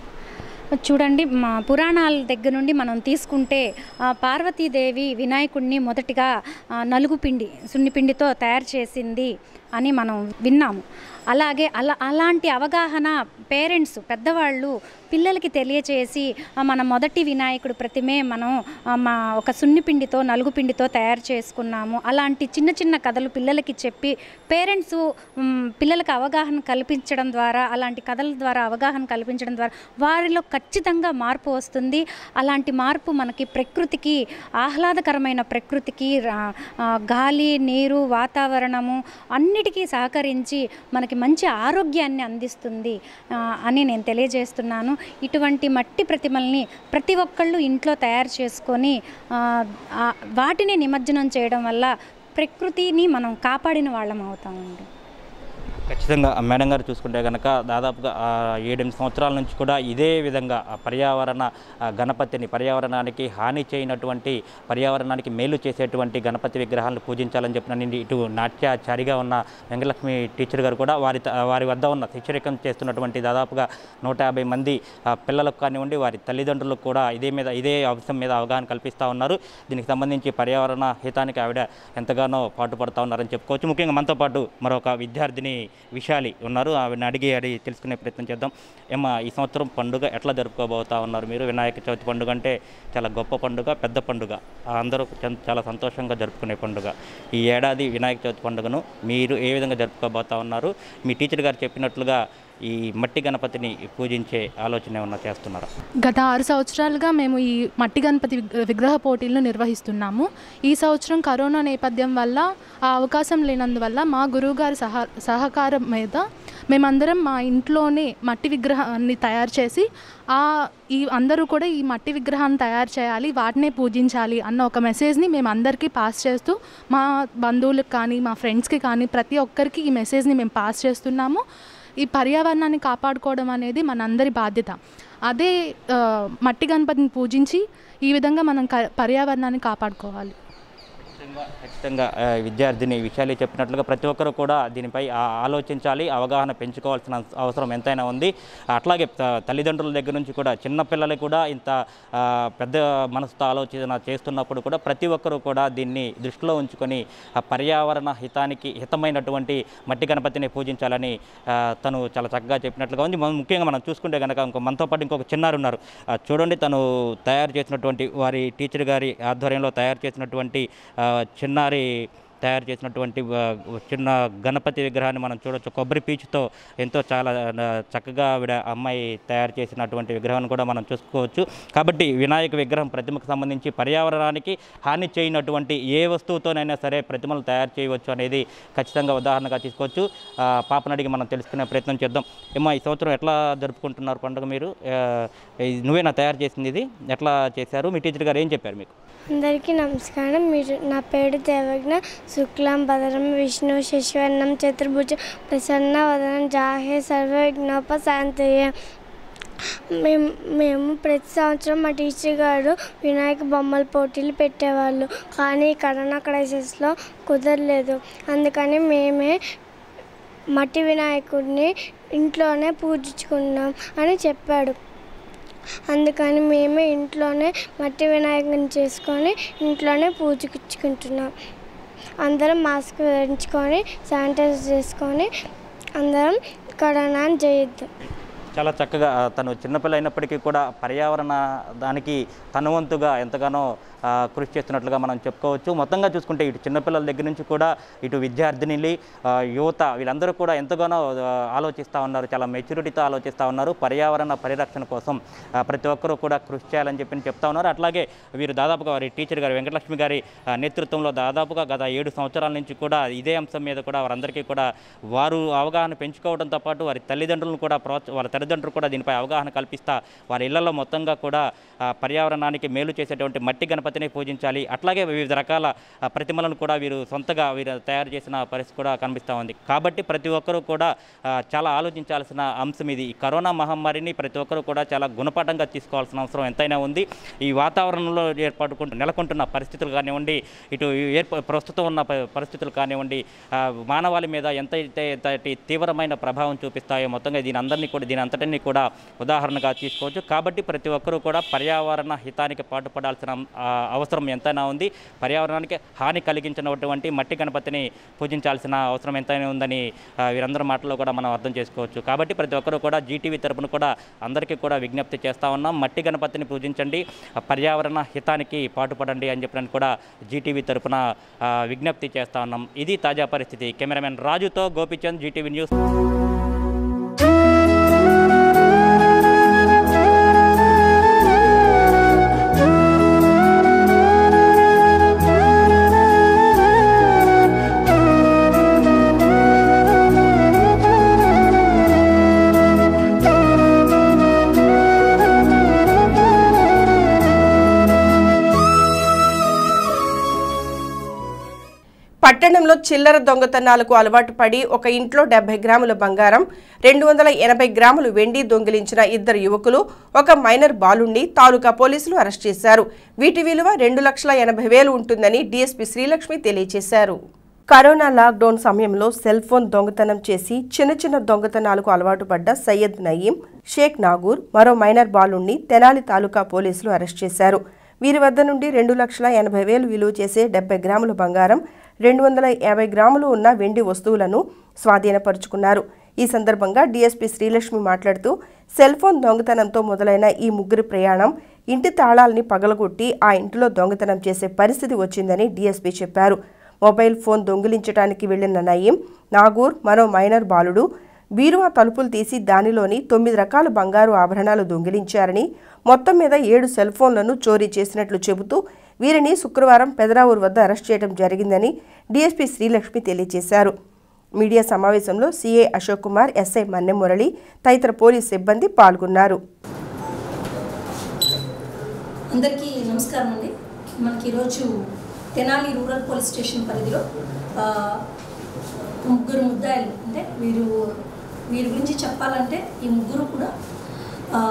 చూడండి మా పురాణాల దగ్గర నుండి మనం తీసుకుంటే ఆ, పార్వతీదేవి వినాయకుడిని మొదటిగా ఆ, నలుగు పిండి సున్నిపిండితో తయారు చేసింది అని మనం విన్నాము అలాగే అలా అలాంటి అవగాహన పేరెంట్స్ పెద్దవాళ్ళు పిల్లలకి తెలియచేసి ఆ, మన మొదటి వినాయకుడు ప్రతిమే మనం ఆ, మా ఒక సున్నిపిండితో నలుగు పిండితో తయారు చేసుకున్నాము అలాంటి చిన్న చిన్న కథలు పిల్లలకి చెప్పి పేరెంట్స్ పిల్లలకు అవగాహన కల్పించడం ద్వారా అలాంటి కథల ద్వారా అవగాహన కల్పించడం ద్వారా వారిలో ఖచ్చితంగా మార్పు వస్తుంది అలాంటి మార్పు మనకి ప్రకృతికి ఆహ్లాదకరమైన ప్రకృతికి రా- ఆ, గాలి నీరు వాతావరణము అన్నిటి అన్నిటికీ సహకరించి మనకి మంచి ఆరోగ్యాన్ని అందిస్తుంది ఆ, అని నేను తెలియజేస్తున్నాను ఇటువంటి మట్టి ప్రతిమల్ని ప్రతి ఒక్కళ్ళు ఇంట్లో తయారు చేసుకొని ఆ, ఆ, వాటిని నిమజ్జనం చేయడం వల్ల ప్రకృతిని మనం కాపాడిన వాళ్ళం అవుతామండి ఖచ్చితంగా ఆ మేడం గారు చూసుకుంటే కనుక దాదాపుగా ఆ ఏడెనిమిది సంవత్సరాల నుంచి కూడా ఇదే విధంగా ఆ పర్యావరణ ఆ గణపతిని పర్యావరణానికి హాని చేయనటువంటి పర్యావరణానికి మేలు చేసేటువంటి గణపతి విగ్రహాలను పూజించాలని చెప్పిన ఇటు నాట్యాచారిగా ఉన్న వెంకటలక్ష్మి టీచర్ గారు కూడా వారి త- వారి వద్ద ఉన్న శిక్షరికం చేస్తున్నటువంటి దాదాపుగా నూట యాభై మంది ఆ, పిల్లలకు కానివ్వండి వారి తల్లిదండ్రులకు కూడా ఇదే మీద ఇదే అంశం మీద అవగాహన కల్పిస్తూ ఉన్నారు దీనికి సంబంధించి పర్యావరణ హితానికి ఆవిడ ఎంతగానో పాటుపడుతూ ఉన్నారని చెప్పుకోవచ్చు ముఖ్యంగా మనతో పాటు మరొక విద్యార్థిని విశాలి ఉన్నారు ఆవిడని అడిగి అడిగి తెలుసుకునే ప్రయత్నం చేద్దాం ఏమ్మా ఈ సంవత్సరం పండుగ ఎట్లా జరుపుకోబోతా ఉన్నారు మీరు వినాయక చవితి పండుగ అంటే చాలా గొప్ప పండుగ పెద్ద పండుగ ఆ అందరూ చం- చాలా సంతోషంగా జరుపుకునే పండుగ ఈ ఏడాది వినాయక చవితి పండుగను మీరు ఏ విధంగా జరుపుకోబోతా ఉన్నారు మీ టీచర్ గారు చెప్పినట్లుగా ఈ మట్టి గణపతిని పూజించే ఆలోచన ఏమన్నా చేస్తున్నారా గత ఆరు సంవత్సరాలుగా మేము ఈ మట్టి గణపతి విగ్- విగ్రహ పోటీలను నిర్వహిస్తున్నాము ఈ సంవత్సరం కరోనా నేపథ్యం వల్ల ఆ అవకాశం లేనందువల్ల మా గురువుగారి సహ సహకారం మీద మేమందరం మా ఇంట్లోనే మట్టి విగ్రహాన్ని తయారు చేసి ఆ ఈ అందరూ కూడా ఈ మట్టి విగ్రహాన్ని తయారు చేయాలి వాటినే పూజించాలి అన్న ఒక మెసేజ్ని మేము అందరికీ పాస్ చేస్తూ మా బంధువులకు కానీ మా ఫ్రెండ్స్కి కానీ ప్రతి ఒక్కరికి ఈ మెసేజ్ని మేము పాస్ చేస్తున్నాము ఈ పర్యావరణాన్ని కాపాడుకోవడం అనేది మనందరి బాధ్యత అదే ఆ, మట్టి గణపతిని పూజించి ఈ విధంగా మనం క- పర్యావరణాన్ని కాపాడుకోవాలి ఖచ్చితంగా ఖచ్చితంగా ఆ, విద్యార్థిని విషయాలు చెప్పినట్లుగా ప్రతి ఒక్కరు కూడా దీనిపై ఆ, ఆలోచించాలి అవగాహన పెంచుకోవాల్సిన అవసరం ఎంతైనా ఉంది అట్లాగే త- తల్లిదండ్రుల దగ్గర నుంచి కూడా చిన్నపిల్లలు కూడా ఇంత ఆ, పెద్ద మనసుతో ఆలోచన చేస్తున్నప్పుడు కూడా ప్రతి ఒక్కరూ కూడా దీన్ని దృష్టిలో ఉంచుకొని ఆ పర్యావరణ హితానికి హితమైనటువంటి మట్టి గణపతిని పూజించాలని ఆ, తను చాలా చక్కగా చెప్పినట్లుగా ఉంది మనం ముఖ్యంగా మనం చూసుకుంటే కనుక ఇంకో మనతో పాటు ఇంకొక చిన్నారు ఉన్నారు ఆ, చూడండి తను తయారు చేసినటువంటి వారి టీచర్ గారి ఆధ్వర్యంలో తయారు చేసినటువంటి ఆ, చిన్నారి తయారు చేసినటువంటి ఆ, చిన్న గణపతి విగ్రహాన్ని మనం చూడొచ్చు కొబ్బరి పీచుతో ఎంతో చాలా ఆ, చక్కగా ఆవిడ అమ్మాయి తయారు చేసినటువంటి విగ్రహాన్ని కూడా మనం చూసుకోవచ్చు కాబట్టి వినాయక విగ్రహం ప్రతిమకు సంబంధించి పర్యావరణానికి హాని చేయనటువంటి ఏ వస్తువుతోనైనా సరే ప్రతిమలు తయారు చేయవచ్చు అనేది ఖచ్చితంగా ఉదాహరణగా తీసుకోవచ్చు ఆ, పాపను అడిగి మనం తెలుసుకునే ప్రయత్నం చేద్దాం ఏమా ఈ సంవత్సరం ఎట్లా జరుపుకుంటున్నారు పండుగ మీరు ఆ, ఇది నువ్వేనా తయారు చేసింది ఇది ఎట్లా చేశారు మీ టీచర్ గారు ఏం చెప్పారు మీకు అందరికీ నమస్కారం మీరు నా పేరు దేవజ్ఞ శుక్లాం భద్రం విష్ణు శశివర్ణం చతుర్భుజ ప్రసన్న వదనం జాహే సర్వ విఘ్నోప శాంతయ్య మేము మేము ప్రతి సంవత్సరం మా టీచర్ గారు వినాయక బొమ్మల పోటీలు పెట్టేవాళ్ళు కానీ కరోనా క్రైసిస్లో కుదరలేదు అందుకని మేమే మట్టి వినాయకుడిని ఇంట్లోనే పూజించుకున్నాం అని చెప్పాడు అందుకని మేమే ఇంట్లోనే మట్టి వినాయకుని చేసుకొని ఇంట్లోనే పూజించుకుంటున్నాం అందరం మాస్క్ ధరించుకొని శానిటైజ్ చేసుకొని అందరం కరోనాని జయిద్దాం చాలా చక్కగా ఆ, తను చిన్నపిల్ల అయినప్పటికీ కూడా పర్యావరణ దానికి తన వంతుగా ఎంతగానో ఆ, కృషి చేస్తున్నట్లుగా మనం చెప్పుకోవచ్చు మొత్తంగా చూసుకుంటే ఇటు చిన్నపిల్లల దగ్గర నుంచి కూడా ఇటు విద్యార్థినిలు ఆ, యువత వీళ్ళందరూ కూడా ఎంతగానో ఆ, ఆలోచిస్తూ ఉన్నారు చాలా మెచ్యూరిటీతో ఆలోచిస్తూ ఉన్నారు పర్యావరణ పరిరక్షణ కోసం ఆ, ప్రతి ఒక్కరూ కూడా కృషి చేయాలని చెప్పి చెప్తా ఉన్నారు అట్లాగే వీరు దాదాపుగా వారి టీచర్ గారు వెంకటలక్ష్మి గారి ఆ, నేతృత్వంలో దాదాపుగా గత ఏడు సంవత్సరాల నుంచి కూడా ఇదే అంశం మీద కూడా వారందరికీ కూడా వారు అవగాహన పెంచుకోవడంతో పాటు వారి తల్లిదండ్రులను కూడా ప్రోత్స వారి తల్లిదండ్రులు కూడా దీనిపై అవగాహన కల్పిస్తా వారి ఇళ్లలో మొత్తంగా కూడా ఆ, పర్యావరణానికి మేలు చేసేటువంటి మట్టి గణపతిని పూజించాలి అట్లాగే వివిధ రకాల ఆ, ప్రతిమలను కూడా వీరు సొంతగా వీరు తయారు చేసిన పరిస్థితి కూడా కనిపిస్తూ ఉంది కాబట్టి ప్రతి ఒక్కరూ కూడా ఆ, చాలా ఆలోచించాల్సిన అంశం ఇది ఈ కరోనా మహమ్మారిని ప్రతి ఒక్కరూ కూడా చాలా గుణపాఠంగా తీసుకోవాల్సిన అవసరం ఎంతైనా ఉంది ఈ వాతావరణంలో ఏర్పడుకుంటు నెలకొంటున్న పరిస్థితులు కానివ్వండి ఇటు ఏర్ప ప్రస్తుతం ఉన్న ప- పరిస్థితులు కానివ్వండి ఆ, మానవాళి మీద ఎంతైతే ఎంతటి తీవ్రమైన ప్రభావం చూపిస్తాయో మొత్తంగా దీని అందరినీ కూడా దీని అంతటిని కూడా ఉదాహరణగా తీసుకోవచ్చు కాబట్టి ప్రతి ఒక్కరూ కూడా పర్యావరణ హితానికి పాటుపడాల్సిన ఆ, అవసరం ఎంతైనా ఉంది పర్యావరణానికి హాని కలిగించినటువంటి మట్టి గణపతిని పూజించాల్సిన అవసరం ఎంతైనా ఉందని ఆ, వీరందరి మాటల్లో కూడా మనం అర్థం చేసుకోవచ్చు కాబట్టి ప్రతి ఒక్కరూ కూడా జీటీవీ తరపున కూడా అందరికీ కూడా విజ్ఞప్తి చేస్తా ఉన్నాం మట్టి గణపతిని పూజించండి ఆ, పర్యావరణ హితానికి పాటుపడండి అని చెప్పినట్టు కూడా జీటీవీ తరపున ఆ, విజ్ఞప్తి చేస్తా ఉన్నాం ఇది తాజా పరిస్థితి కెమెరామెన్ రాజుతో గోపిచంద్ జీటీవీ న్యూస్ పట్టణంలో చిల్లర దొంగతనాలకు అలవాటు పడి ఒక ఇంట్లో డెబ్బై గ్రాముల బంగారం రెండు వందల ఎనభై గ్రాములు వెండి దొంగిలించిన ఇద్దరు యువకులు ఒక మైనర్ బాలుణ్ణి తాలూకా పోలీసులు అరెస్ట్ చేశారు వీటి విలువ రెండు లక్షల ఎనభై వేలు ఉంటుందని డీఎస్పీ శ్రీలక్ష్మి తెలియజేశారు కరోనా లాక్డౌన్ సమయంలో సెల్ ఫోన్ దొంగతనం చేసి చిన్న చిన్న దొంగతనాలకు అలవాటు పడ్డ సయ్యద్ నయీం షేక్ నాగూర్ మరో మైనర్ బాలుణ్ణి తెనాలి తాలూకా పోలీసులు అరెస్ట్ చేశారు వీరి వద్ద నుండి రెండు లక్షల ఎనభై వేలు విలువ చేసే డెబ్బై గ్రాముల బంగారం రెండు వందల యాభై గ్రాములు ఉన్న వెండి వస్తువులను స్వాధీనపరుచుకున్నారు ఈ సందర్భంగా డీఎస్పీ శ్రీలక్ష్మి మాట్లాడుతూ సెల్ ఫోన్ దొంగతనంతో మొదలైన ఈ ముగ్గురి ప్రయాణం ఇంటి తాళాల్ని పగలగొట్టి ఆ ఇంటిలో దొంగతనం చేసే పరిస్థితి వచ్చిందని డీఎస్పీ చెప్పారు మొబైల్ ఫోన్ దొంగిలించడానికి వెళ్లిన నయీం నాగూర్ మరో మైనర్ బాలుడు బీరువా తలుపులు తీసి దానిలోని తొమ్మిది రకాల బంగారు ఆభరణాలు దొంగిలించారని మొత్తం మీద ఏడు సెల్ ఫోన్లను చోరీ చేసినట్లు చెబుతూ వీరిని శుక్రవారం పెదరావూరు వద్ద అరెస్ట్ చేయడం జరిగిందని డీఎస్పీ శ్రీలక్ష్మి తెలియజేశారు మీడియా సమావేశంలో సీఏ అశోక్ కుమార్ ఎస్ఐ మన్నె మురళి తదితర పోలీస్ సిబ్బంది పాల్గొన్నారు అందరికీ నమస్కారం అండి మనకి ఈరోజు తెనాలి రూరల్ పోలీస్ స్టేషన్ పరిధిలో ఆ, ముగ్గురు ముద్దాయిలు అంటే వీరు వీరి గురించి చెప్పాలంటే ఈ ముగ్గురు కూడా ఆ,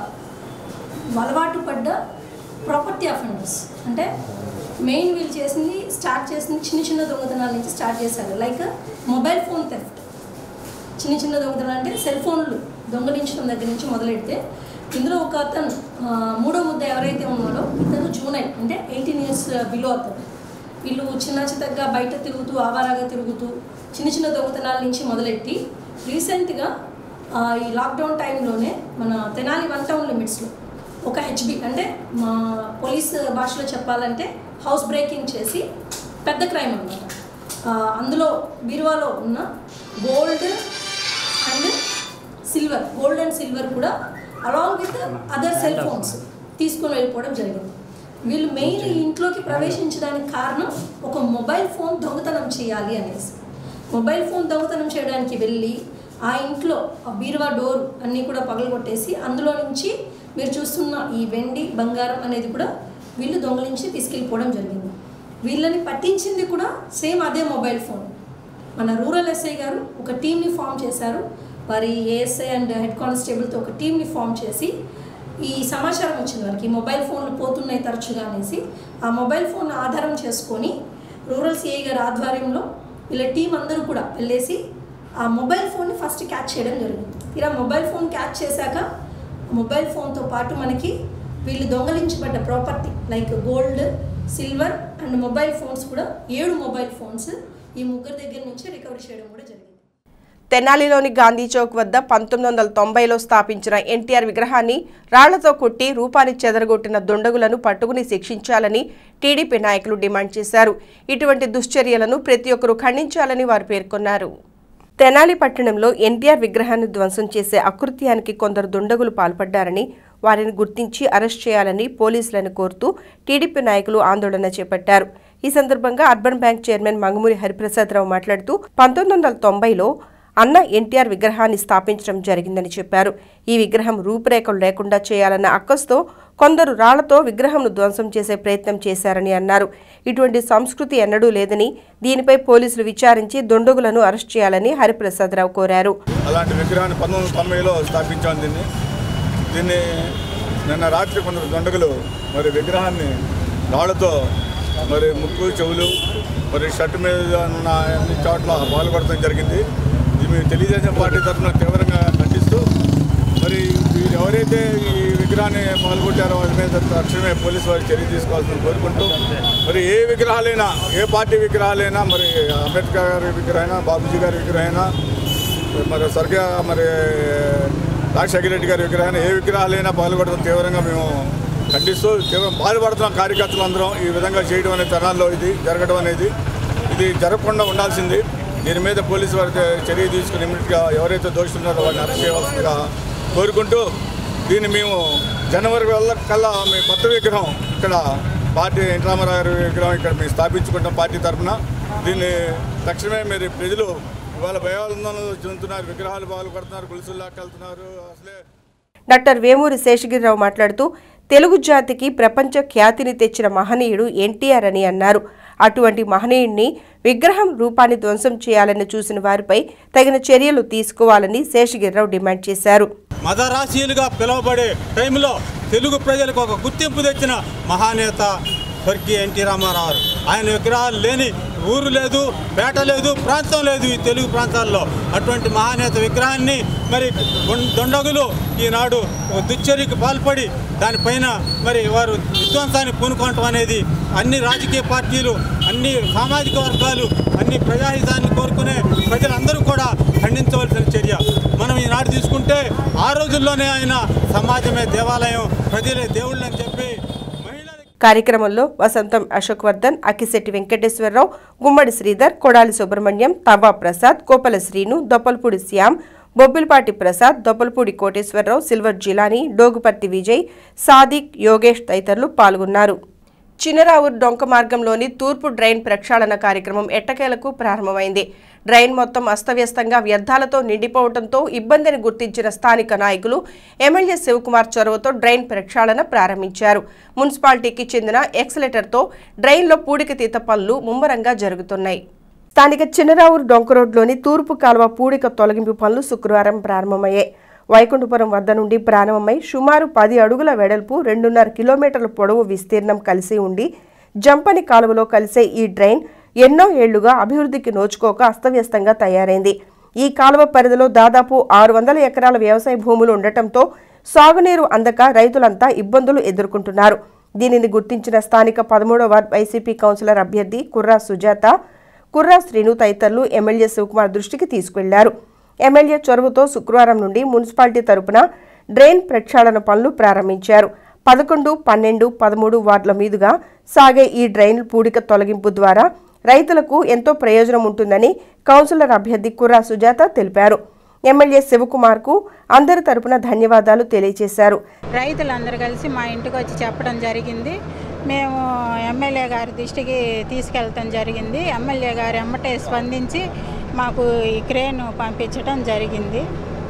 అలవాటు పడ్డ ప్రాపర్టీ అఫెండర్స్ అంటే మెయిన్ వీళ్ళు చేసింది స్టార్ట్ చేసింది చిన్న చిన్న దొంగతనాల నుంచి స్టార్ట్ చేశారు లైక్ మొబైల్ ఫోన్ థెఫ్ట్ చిన్న చిన్న దొంగతనాలు అంటే సెల్ ఫోన్లు దొంగలించడం దగ్గర నుంచి మొదలెడితే ఇందులో ఒక అతను ఆ, మూడో ముద్ద ఎవరైతే ఉన్నాడో ఇతను జూనై అంటే ఎయిటీన్ ఇయర్స్ బిలో అతను వీళ్ళు చిన్న చిన్నగా బయట తిరుగుతూ ఆవారాగా తిరుగుతూ చిన్న చిన్న దొంగతనాల నుంచి మొదలెట్టి రీసెంట్గా ఆ, ఈ లాక్డౌన్ టైంలోనే మన తెనాలి వన్ టౌన్ లిమిట్స్లో ఒక హెచ్బి అంటే మా పోలీస్ భాషలో చెప్పాలంటే హౌస్ బ్రేకింగ్ చేసి పెద్ద క్రైమ్ అన్నమాట ఆ, అందులో బీరువాలో ఉన్న gold and silver gold and silver కూడా along with other cell phones తీసుకొని వెళ్ళిపోవడం జరిగింది వీళ్ళు మెయిన్ ఈ ఇంట్లోకి ప్రవేశించడానికి కారణం ఒక మొబైల్ ఫోన్ దొంగతనం చేయాలి అనేసి మొబైల్ ఫోన్ దొంగతనం చేయడానికి వెళ్ళి ఆ ఇంట్లో ఆ బీరువా డోర్ అన్నీ కూడా పగలగొట్టేసి అందులో నుంచి మీరు చూస్తున్న ఈ వెండి బంగారం అనేది కూడా వీళ్ళు దొంగలించి తీసుకెళ్ళిపోవడం జరిగింది వీళ్ళని పట్టించింది కూడా సేమ్ అదే మొబైల్ ఫోన్ మన రూరల్ ఎస్ఐ గారు ఒక టీంని ఫామ్ చేశారు వారి ఏఎస్ఐ అండ్ హెడ్ కానిస్టేబుల్తో ఒక టీంని ఫామ్ చేసి ఈ సమాచారం వచ్చింది వారికి ఈ మొబైల్ ఫోన్లు పోతున్నాయి తరచుగా అనేసి ఆ మొబైల్ ఫోన్ ఆధారం చేసుకొని రూరల్ సిఐ గారి ఆధ్వర్యంలో వీళ్ళ టీం అందరూ కూడా వెళ్ళేసి ఆ మొబైల్ ఫోన్ని ఫస్ట్ క్యాచ్ చేయడం జరిగింది ఇలా మొబైల్ ఫోన్ క్యాచ్ చేశాక మొబైల్ ఫోన్తో పాటు మనకి వీళ్ళు దొంగలించబడ్డ property like gold silver and mobile phones కూడా ఏడు మొబైల్ ఫోన్స్ ఈ ముగ్గురు దగ్గర నుంచి రికవరీ చేయడం కూడా జరిగింది తెనాలిలోని గాంధీ చౌక్ వద్ద పంతొమ్మిది వందల తొంభైలో స్థాపించిన ఎన్టీఆర్ విగ్రహాన్ని రాళ్లతో కొట్టి రూపాన్ని చెదరగొట్టిన దుండగులను పట్టుకుని శిక్షించాలని టీడీపీ నాయకులు డిమాండ్ చేశారు ఇటువంటి దుశ్చర్యలను ప్రతి ఒక్కరూ ఖండించాలని వారు పేర్కొన్నారు తెనాలి పట్టణంలో ఎన్టీఆర్ విగ్రహాన్ని ధ్వంసం చేసే అకృత్యానికి కొందరు దుండగులు పాల్పడ్డారని వారిని గుర్తించి అరెస్ట్ చేయాలని పోలీసులను కోరుతూ టీడీపీ నాయకులు ఆందోళన చేపట్టారు ఈ సందర్భంగా urban bank chairman Mangamuri Hariprasada Rao మాట్లాడుతూ పంతొమ్మిది వందల తొంభైలో అన్న ఎన్టీఆర్ విగ్రహాన్ని స్థాపించడం జరిగిందని చెప్పారు ఈ విగ్రహం రూపురేఖలు లేకుండా చేయాలన్న అక్కస్తో కొందరు రాళ్లతో విగ్రహంను ధ్వంసం చేసే ప్రయత్నం చేశారని అన్నారు ఇటువంటి సంస్కృతి ఎన్నడూ లేదని దీనిపై పోలీసులు విచారించి దుండగులను అరెస్ట్ చేయాలని హరిప్రసాదరావు కోరారు అలాంటి విగ్రహాన్ని పంతొమ్మిది వందల తొంభైలో స్థాపించాం దీన్ని దీన్ని నిన్న రాత్రి కొందరు దొండగులు మరి విగ్రహాన్ని రాళ్లతో మరి ముక్కు చెవులు మరి షర్ట్ మీద ఉన్న అన్ని చోట్ల పాల్గొడటం జరిగింది ఇది మేము తెలుగుదేశం పార్టీ తరఫున తీవ్రంగా ఖండిస్తూ మరి వీరు ఎవరైతే ఈ విగ్రహాన్ని పాల్గొంటారో వాళ్ళ మీద తక్షణమే పోలీసు వారు చర్య తీసుకోవాల్సింది కోరుకుంటూ మరి ఏ విగ్రహాలైనా ఏ పార్టీ విగ్రహాలైనా మరి అంబేద్కర్ గారి విగ్రహమైనా బాబుజీ గారి విగ్రహమైనా మరి స్వర్గీయ మరి రాజశేఖర రెడ్డి గారి విగ్రహాన్ని ఏ విగ్రహాలైనా పాల్గొనడం తీవ్రంగా మేము ఖండిస్తూ తీవ్రం బాధపడుతున్నాం కార్యకర్తలు అందరం ఈ విధంగా చేయడం అనే తరాల్లో ఇది జరగడం అనేది ఇది జరగకుండా ఉండాల్సింది దీని మీద పోలీసు వారి చర్య తీసుకుని ఇమ్మీడియట్గా ఎవరైతే దోషులు ఉన్నారో వారిని అరెస్ట్ చేయవలసిందిగా కోరుకుంటూ దీన్ని మేము జనవరి వెళ్ళ కల్లా మీ కొత్త విగ్రహం ఇక్కడ పార్టీ ఎన్ రామారావు గారి విగ్రహం ఇక్కడ మేము స్థాపించుకుంటాం పార్టీ తరఫున దీన్ని తక్షణమే మీరు ప్రజలు ఇవాళ భయాందోళనలు చెందుతున్నారు విగ్రహాలు బాగుపడుతున్నారు గులుసులు లాక్కెళ్తున్నారు అసలే డాక్టర్ వేమూరి శేషగిరిరావు మాట్లాడుతూ తెలుగు జాతికి ప్రపంచ ఖ్యాతిని తెచ్చిన మహనీయుడు ఎన్టీఆర్ అని అన్నారు అటువంటి మహనీయుడిని విగ్రహం రూపాన్ని ధ్వంసం చేయాలని చూసిన వారిపై తగిన చర్యలు తీసుకోవాలని శేషగిరిరావు డిమాండ్ చేశారు మదరాశీలుగా పిలువబడే టైంలో తెలుగు ప్రజలకు ఒక గుర్తింపు తెచ్చిన మహానేత స్వర్గీయ ఎన్టీ రామారావు ఆయన విగ్రహాలు లేని ఊరు లేదు పేట లేదు ప్రాంతం లేదు ఈ తెలుగు ప్రాంతాల్లో అటువంటి మహానేత విగ్రహాన్ని మరి దొం- దొండగులు ఈనాడు దుశ్చర్యకు పాల్పడి దానిపైన మరి వారు విధ్వంసాన్ని పూనుకోవటం అనేది అన్ని రాజకీయ పార్టీలు అన్ని సామాజిక వర్గాలు అన్ని ప్రజాహితాన్ని కోరుకునే ప్రజలందరూ కూడా ఖండించవలసిన చర్య మనం ఈనాడు తీసుకుంటే ఆ రోజుల్లోనే ఆయన సమాజమే దేవాలయం ప్రజలే దేవుళ్ళు అని చెప్పి మహిళలకి కార్యక్రమంలో వసంతం అశోక్ వర్ధన్ అక్కిశెట్టి వెంకటేశ్వరరావు గుమ్మడి శ్రీధర్ కొడాలి సుబ్రహ్మణ్యం తవ్వా ప్రసాద్ కోపల శ్రీను దొప్పలపూడి శ్యామ్ బొబ్బిలిపాటి ప్రసాద్ దొప్పలపూడి కోటేశ్వరరావు సిల్వర్ జిలానీ డోగుపర్తి విజయ్ సాదిక్ యోగేష్ తదితరులు పాల్గొన్నారు చినరావూరు డొంక మార్గంలోని తూర్పు డ్రైన్ ప్రక్షాళన కార్యక్రమం ఎట్టకేలకు ప్రారంభమైంది డ్రైన్ మొత్తం అస్తవ్యస్తంగా వ్యర్థాలతో నిండిపోవడంతో ఇబ్బందిని గుర్తించిన స్థానిక నాయకులు ఎమ్మెల్యే శివకుమార్ చొరవతో డ్రైన్ ప్రక్షాళన ప్రారంభించారు మున్సిపాలిటీకి చెందిన ఎక్సలేటర్తో డ్రైన్లో పూడికతీత పనులు ముమ్మరంగా జరుగుతున్నాయి స్థానిక చిన్నరావూరు డొంక రోడ్లోని తూర్పు కాలువ పూడిక తొలగింపు పనులు శుక్రవారం ప్రారంభమయ్యాయి వైకుంఠపురం వద్ద నుండి ప్రారంభమై సుమారు పది అడుగుల వెడల్పు రెండున్నర కిలోమీటర్ల పొడవు విస్తీర్ణం కలిసి ఉండి జంపని కాలువలో కలిసే ఈ డ్రైన్ ఎన్నో ఏళ్లుగా అభివృద్ధికి నోచుకోక అస్తవ్యస్తంగా తయారైంది ఈ కాలువ పరిధిలో దాదాపు ఆరు వందల ఎకరాల వ్యవసాయ భూములు ఉండటంతో సాగునీరు అందక రైతులంతా ఇబ్బందులు ఎదుర్కొంటున్నారు దీనిని గుర్తించిన స్థానిక పదమూడవ వార్డ్ వైసీపీ కౌన్సిలర్ అభ్యర్థి కుర్రా సుజాత కుర్రా శ్రీను తదితరులు ఎమ్మెల్యే శివకుమార్ దృష్టికి తీసుకెళ్లారు ఎమ్మెల్యే చొరవతో శుక్రవారం నుండి మున్సిపాలిటీ తరపున డ్రైన్ ప్రక్షాళన పనులు ప్రారంభించారు పదకొండు పన్నెండు పదమూడు వార్డుల మీదుగా సాగే ఈ డ్రైన్ పూడిక తొలగింపు ద్వారా రైతులకు ఎంతో ప్రయోజనం ఉంటుందని కౌన్సిలర్ అభ్యర్థి కుర్రా సుజాత తెలిపారు ఎమ్మెల్యే శివకుమార్కు అందరి తరపున ధన్యవాదాలు తెలియజేశారు రైతులందరూ కలిసి మా ఇంటికి వచ్చి చెప్పడం జరిగింది మేము ఎమ్మెల్యే గారి దృష్టికి తీసుకెళ్తాం జరిగింది ఎమ్మెల్యే గారు ఎమ్మటే స్పందించి మాకు ఈ క్రేన్ పంపించడం జరిగింది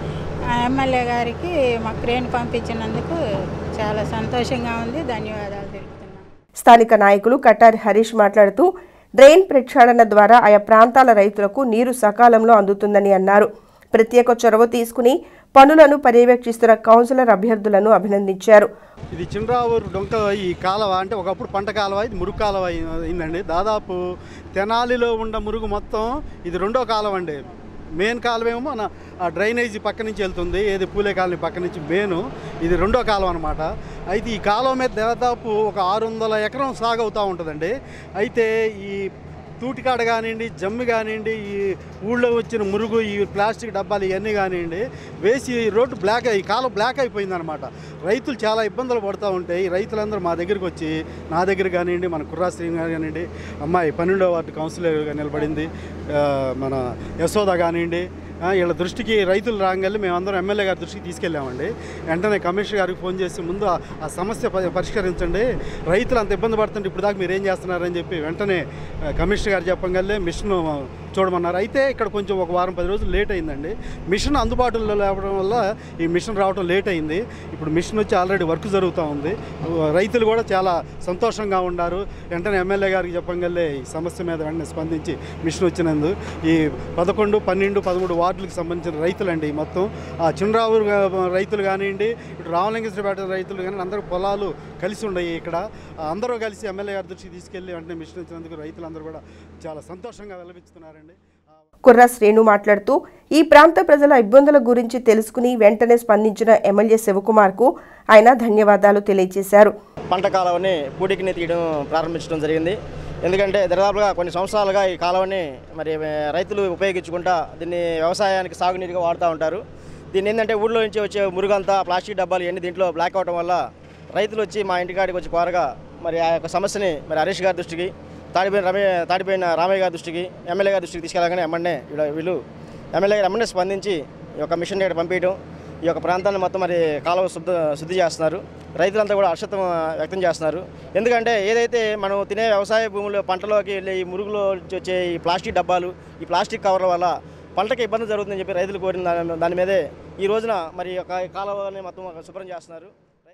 ఆ ఎమ్మెల్యే గారికి మా క్రేన్ పంపించినందుకు చాలా సంతోషంగా ఉంది ధన్యవాదాలు తెలుపుతున్నాను స్థానిక నాయకులు కటారి హరీష్ మాట్లాడుతూ డ్రైన్ ప్రక్షాళన ద్వారా ఆయా ప్రాంతాల రైతులకు నీరు సకాలంలో అందుతుందని అన్నారు ప్రత్యేక చొరవ తీసుకుని పనులను పర్యవేక్షిస్తున్న కౌన్సిలర్ అభ్యర్థులను అభినందించారు ఇది చిన్నరావూరు డొంక ఈ కాలువ అంటే ఒకప్పుడు పంట కాలువ ఇది మురుగు కాలువ అయి- అయిందండి దాదాపు తెనాలిలో ఉన్న మురుగు మొత్తం ఇది రెండో కాలువ అండి మెయిన్ కాలువ ఏమో మన ఆ డ్రైనేజీ పక్క నుంచి వెళ్తుంది ఏది పూలే కాలనీ పక్క నుంచి మెయిన్ ఇది రెండో కాలువ అనమాట అయితే ఈ కాలువ మీద దాదాపు ఒక ఆరు వందల ఎకరం సాగు అవుతూ ఉంటుందండి అయితే ఈ తూటికాడ కానివ్వండి జమ్మి కానివ్వండి ఈ ఊళ్ళో వచ్చిన మురుగు ఈ ప్లాస్టిక్ డబ్బాలు ఇవన్నీ కానివ్వండి వేసి ఈ రోడ్డు బ్లాక్ అయ్యి కాలం బ్లాక్ అయిపోయిందనమాట రైతులు చాలా ఇబ్బందులు పడుతూ ఉంటాయి ఈ రైతులందరూ మా దగ్గరికి వచ్చి నా దగ్గర కానివ్వండి మన కుర్రాశ్రీ కానివ్వండి అమ్మాయి పన్నెండో వార్డు కౌన్సిలర్గా నిలబడింది ఆ, మన యశోద కానివ్వండి ఆ, వీళ్ళ దృష్టికి రైతులు రాగానే మేమందరం ఎమ్మెల్యే గారి దృష్టికి తీసుకెళ్ళామండి వెంటనే కమిషనర్ గారికి ఫోన్ చేసి ముందు ఆ- ఆ సమస్య ప- పరిష్కరించండి రైతులు అంత ఇబ్బంది పడుతుంటే ఇప్పుడు దాకా మీరు ఏం చేస్తున్నారని చెప్పి వెంటనే ఆ, కమిషనర్ గారు చెప్పగానే మిషన్ చూడమన్నారు అయితే ఇక్కడ కొంచెం ఒక వారం పది రోజులు లేట్ అయిందండి మిషన్ అందుబాటులో లేవడం వల్ల ఈ మిషన్ రావడం లేట్ అయింది ఇప్పుడు మిషన్ వచ్చి ఆల్రెడీ వర్క్ జరుగుతూ ఉంది రైతులు కూడా చాలా సంతోషంగా ఉన్నారు వెంటనే ఎమ్మెల్యే గారికి చెప్పగలే ఈ సమస్య మీద వెంటనే స్పందించి మిషన్ వచ్చినందు ఈ పదకొండు పన్నెండు పదమూడు వార్డులకు సంబంధించిన రైతులండి ఈ మొత్తం ఆ చిన్నరావు రైతులు కానివ్వండి ఇటు రామలింగేశ్వరపేట రైతులు కానీ అందరూ పొలాలు కలిసి ఉన్నాయి ఇక్కడ ఆ అందరూ కలిసి ఎమ్మెల్యే గారి దృష్టికి తీసుకెళ్ళి వెంటనే మిషన్ వచ్చినందుకు రైతులందరూ కూడా చాలా సంతోషంగా వెలభిస్తున్నారండి కుర్ర శ్రేణు మాట్లాడుతూ ఈ ప్రాంత ప్రజల ఇబ్బందుల గురించి తెలుసుకుని వెంటనే స్పందించిన ఎమ్మెల్యే శివకుమార్కు ఆయన ధన్యవాదాలు తెలియజేశారు పంట కాలువని పూడికిని తీయడం ప్రారంభించడం జరిగింది ఎందుకంటే దరిదాపుగా కొన్ని సంవత్సరాలుగా ఈ కాలువని మరి రైతులు ఉపయోగించుకుంటా దీన్ని వ్యవసాయానికి సాగునీరుగా వాడుతూ ఉంటారు దీన్ని ఏంటంటే ఊళ్ళో నుంచి వచ్చే మురుగంతా ప్లాస్టిక్ డబ్బాలు ఇవన్నీ దీంట్లో బ్లాక్ అవడం వల్ల రైతులు వచ్చి మా ఇంటికాడికి వచ్చి కోరగా మరి ఆ యొక్క సమస్యని మరి హరీష్ గారి దృష్టికి తాడిపోయిన రమే తాడిపోయిన రామయ్య గారి దృష్టికి ఎమ్మెల్యే గారి దృష్టికి తీసుకెళ్ళగానే ఎమ్మెల్యే వీళ్ళు వీళ్ళు ఎమ్మెల్యే గారు ఎమ్మెల్యే స్పందించి ఈ యొక్క మిషన్ ఇక్కడ పంపించడం ఈ యొక్క ప్రాంతాన్ని మొత్తం మరి కాలువ శుద్ధ శుద్ధి చేస్తున్నారు రైతులంతా కూడా హర్షత్వం వ్యక్తం చేస్తున్నారు ఎందుకంటే ఏదైతే మనం తినే వ్యవసాయ భూముల్లో పంటలోకి వెళ్ళే ఈ మురుగులో నుంచి వచ్చే ఈ ప్లాస్టిక్ డబ్బాలు ఈ ప్లాస్టిక్ కవర్ల వల్ల పంటకి ఇబ్బంది జరుగుతుందని చెప్పి రైతులు కోరిన దాని దాని మీదే ఈ రోజున మరి ఈ యొక్క కాలువని మొత్తం శుభ్రం చేస్తున్నారు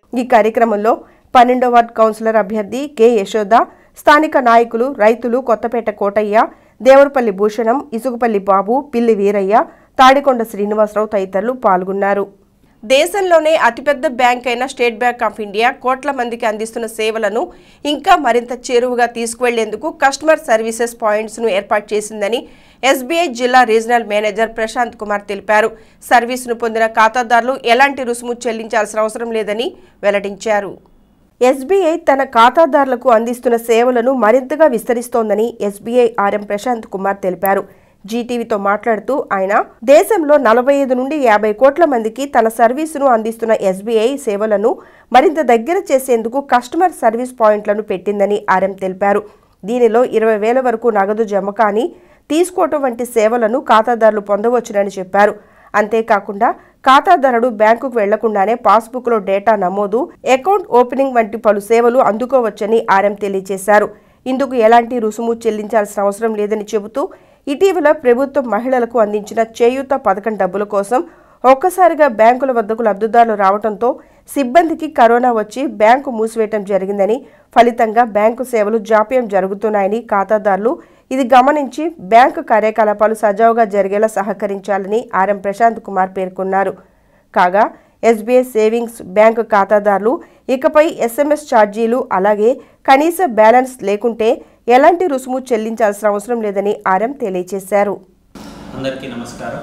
ఈ కార్యక్రమంలో పన్నెండో వార్డ్ కౌన్సిలర్ అభ్యర్థి కె యశోద స్థానిక నాయకులు రైతులు కొత్తపేట కోటయ్య దేవరపల్లి భూషణం ఇసుకపల్లి బాబు పిల్లి వీరయ్య తాడికొండ శ్రీనివాసరావు తదితరులు పాల్గొన్నారు దేశంలోనే అతిపెద్ద బ్యాంక్ అయిన స్టేట్ బ్యాంక్ ఆఫ్ ఇండియా కోట్ల మందికి అందిస్తున్న సేవలను ఇంకా మరింత చేరువుగా తీసుకువెళ్లేందుకు కస్టమర్ సర్వీసెస్ పాయింట్స్ను ఏర్పాటు చేసిందని ఎస్బీఐ జిల్లా రీజనల్ మేనేజర్ ప్రశాంత్ కుమార్ తెలిపారు సర్వీసును పొందిన ఖాతాదారులు ఎలాంటి రుసుము చెల్లించాల్సిన అవసరం లేదని వెల్లడించారు ఎస్బీఐ తన ఖాతాదారులకు అందిస్తున్న సేవలను మరింతగా విస్తరిస్తోందని ఎస్బీఐ ఆర్ఎం ప్రశాంత్ కుమార్ తెలిపారు జీటీవీతో మాట్లాడుతూ ఆయన దేశంలో నలభై ఐదు నుండి యాభై కోట్ల మందికి తన సర్వీసును అందిస్తున్న ఎస్బీఐ సేవలను మరింత దగ్గర చేసేందుకు కస్టమర్ సర్వీస్ పాయింట్లను పెట్టిందని ఆర్ఎం తెలిపారు దీనిలో ఇరవై వేల వరకు నగదు జమ కానీ తీసుకోవటం వంటి సేవలను ఖాతాదారులు పొందవచ్చునని చెప్పారు అంతేకాకుండా ఖాతాదారుడు బ్యాంకుకు వెళ్లకుండానే పాస్బుక్లో డేటా నమోదు అకౌంట్ ఓపెనింగ్ వంటి పలు సేవలు అందుకోవచ్చని ఆర్ఎం తెలియజేశారు ఇందుకు ఎలాంటి రుసుము చెల్లించాల్సిన అవసరం లేదని చెబుతూ ఇటీవల ప్రభుత్వం మహిళలకు అందించిన చేయూత పథకం డబ్బుల కోసం ఒక్కసారిగా బ్యాంకుల వద్దకు లబ్ధిదారులు రావడంతో సిబ్బందికి కరోనా వచ్చి బ్యాంకు మూసివేయటం జరిగిందని ఫలితంగా బ్యాంకు సేవలు జాప్యం జరుగుతున్నాయని ఖాతాదారులు ఇది గమనించి బ్యాంకు కార్యకలాపాలు సజావుగా జరిగేలా సహకరించాలని ఆర్ఎం ప్రశాంత్ కుమార్ పేర్కొన్నారు కాగా ఎస్బీఐ సేవింగ్స్ బ్యాంకు ఖాతాదారులు ఇకపై ఎస్ఎంఎస్ ఛార్జీలు అలాగే కనీస బ్యాలెన్స్ లేకుంటే ఎలాంటి రుసుము చెల్లించాల్సిన అవసరం లేదని ఆర్ఎం తెలియజేశారు అందరికీ నమస్కారం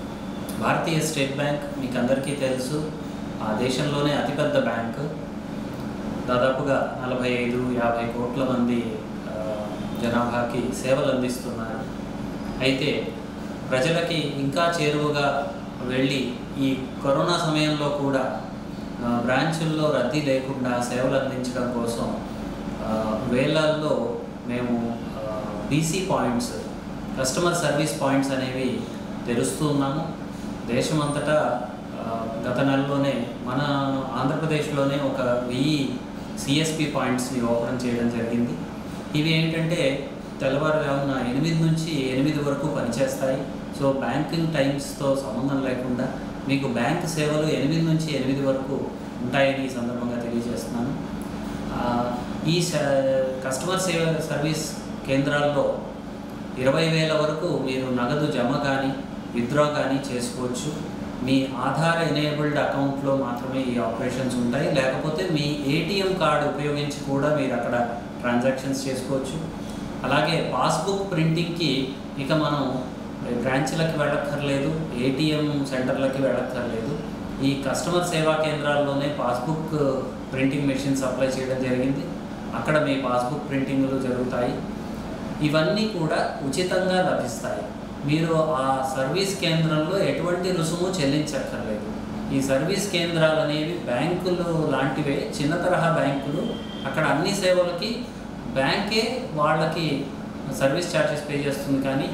భారతీయ స్టేట్ బ్యాంక్ మీకు అందరికీ తెలుసు ఆ దేశంలోనే అతిపెద్ద బ్యాంకు దాదాపుగా నలభై ఐదు యాభై కోట్ల మంది ఆ, జనాభాకి సేవలు అందిస్తున్నారు అయితే ప్రజలకి ఇంకా చేరువగా వెళ్ళి ఈ కరోనా సమయంలో కూడా ఆ, బ్రాంచుల్లో రద్దీ లేకుండా సేవలు అందించడం కోసం ఆ, వేలల్లో మేము BC points customer service points అనేవి తెరుస్తూ ఉన్నాము దేశమంతటా ఆ, గత నెలలోనే మన ఆంధ్రప్రదేశ్లోనే ఒక వెయ్యి సిఎస్పి పాయింట్స్ని ఓపెన్ చేయడం జరిగింది ఇవి ఏంటంటే తెల్లవారుజామున ఎనిమిది నుంచి ఎనిమిది వరకు పనిచేస్తాయి సో బ్యాంకింగ్ టైమ్స్తో సంబంధం లేకుండా మీకు బ్యాంక్ సేవలు ఎనిమిది నుంచి ఎనిమిది వరకు ఉంటాయని ఈ సందర్భంగా తెలియజేస్తున్నాను ఆ, ఈ స- కస్టమర్ సేవ సర్వీస్ కేంద్రాల్లో ఇరవై వేల వరకు మీరు నగదు జమ కానీ విత్డ్రా కానీ చేసుకోవచ్చు మీ ఆధార్ ఎనేబుల్డ్ అకౌంట్లో మాత్రమే ఈ ఆపరేషన్స్ ఉంటాయి లేకపోతే మీ ఏటీఎం కార్డు ఉపయోగించి కూడా మీరు అక్కడ ట్రాన్సాక్షన్స్ చేసుకోవచ్చు అలాగే పాస్బుక్ ప్రింటింగ్కి ఇక మనం బ్రాంచ్లకి వెళ్ళక్కర్లేదు ఏటీఎం సెంటర్లకి వెళ్ళక్కర్లేదు ఈ కస్టమర్ సేవా కేంద్రాల్లోనే పాస్బుక్ ప్రింటింగ్ మెషిన్స్ అప్లై చేయడం జరిగింది అక్కడ మీ పాస్బుక్ ప్రింటింగ్లు జరుగుతాయి ఇవన్నీ కూడా ఉచితంగా లభిస్తాయి మీరు ఆ సర్వీస్ కేంద్రంలో ఎటువంటి రుసుము చెల్లించక్కర్లేదు ఈ సర్వీస్ కేంద్రాలు అనేవి బ్యాంకులు లాంటివే చిన్న తరహా బ్యాంకులు అక్కడ అన్ని సేవలకి బ్యాంకే వాళ్ళకి సర్వీస్ ఛార్జెస్ పే చేస్తుంది కానీ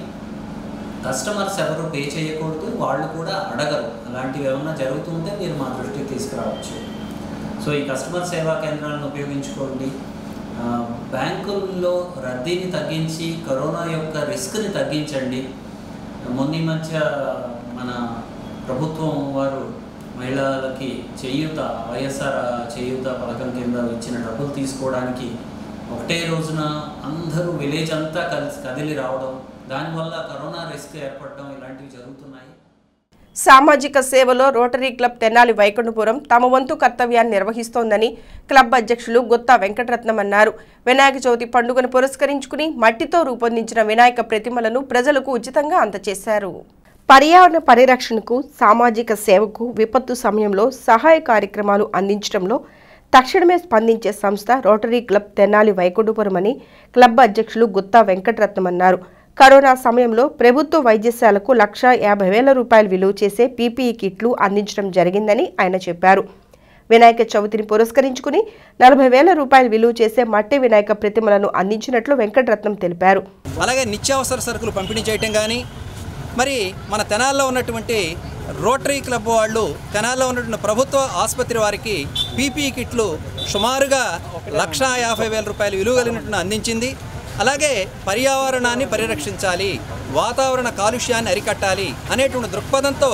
కస్టమర్స్ ఎవరు పే చేయకూడదు వాళ్ళు కూడా అడగరు అలాంటివి ఏమన్నా జరుగుతుంటే మీరు మా దృష్టికి తీసుకురావచ్చు సో ఈ కస్టమర్ సేవా కేంద్రాలను ఉపయోగించుకోండి ఆ, బ్యాంకుల్లో రద్దీని తగ్గించి కరోనా యొక్క రిస్క్ని తగ్గించండి మొన్న ఈ మధ్య మన ప్రభుత్వం వారు మహిళలకి చేయూత వైఎస్ఆర్ చేయూత పథకం కింద ఇచ్చిన డబ్బులు తీసుకోవడానికి ఒకటే రోజున అందరూ విలేజ్ అంతా కలిసి కదిలి రావడం దానివల్ల కరోనా రిస్క్ ఏర్పడడం ఇలాంటివి జరుగుతున్నాయి సామాజిక సేవలో రోటరీ క్లబ్ తెనాలి వైకుంఠపురం తమ వంతు కర్తవ్యాన్ని నిర్వహిస్తోందని క్లబ్ అధ్యక్షులు గుత్తా వెంకటరత్నం అన్నారు వినాయక చవితి పండుగను పురస్కరించుకుని మట్టితో రూపొందించిన వినాయక ప్రతిమలను ప్రజలకు ఉచితంగా అందజేశారు పర్యావరణ పరిరక్షణకు సామాజిక సేవకు విపత్తు సమయంలో సహాయ కార్యక్రమాలు అందించడంలో తక్షణమే స్పందించే సంస్థ రోటరీ క్లబ్ తెనాలి వైకుంఠపురం అని క్లబ్ అధ్యక్షులు గుత్తా వెంకటరత్నం అన్నారు కరోనా సమయంలో ప్రభుత్వ వైద్యశాలకు లక్ష యాభై వేల రూపాయలు విలువ చేసే పీపీఈ కిట్లు అందించడం జరిగిందని ఆయన చెప్పారు వినాయక చవితిని పురస్కరించుకుని నలభై వేల రూపాయలు విలువ చేసే మట్టి వినాయక ప్రతిమలను అందించినట్లు వెంకటరత్నం తెలిపారు అలాగే నిత్యావసర సరుకులు పంపిణీ చేయటం కానీ మరి మన తెనాల్లో ఉన్నటువంటి రోటరీ క్లబ్ వాళ్ళు తెనాల్లో ఉన్నటువంటి ప్రభుత్వ ఆసుపత్రి వారికి పీపీ కిట్లు సుమారుగా లక్షా యాభై వేల రూపాయలు విలువ కలిగినట్టును అందించింది అలాగే పర్యావరణాన్ని పరిరక్షించాలి వాతావరణ కాలుష్యాన్ని అరికట్టాలి అనేటువంటి దృక్పథంతో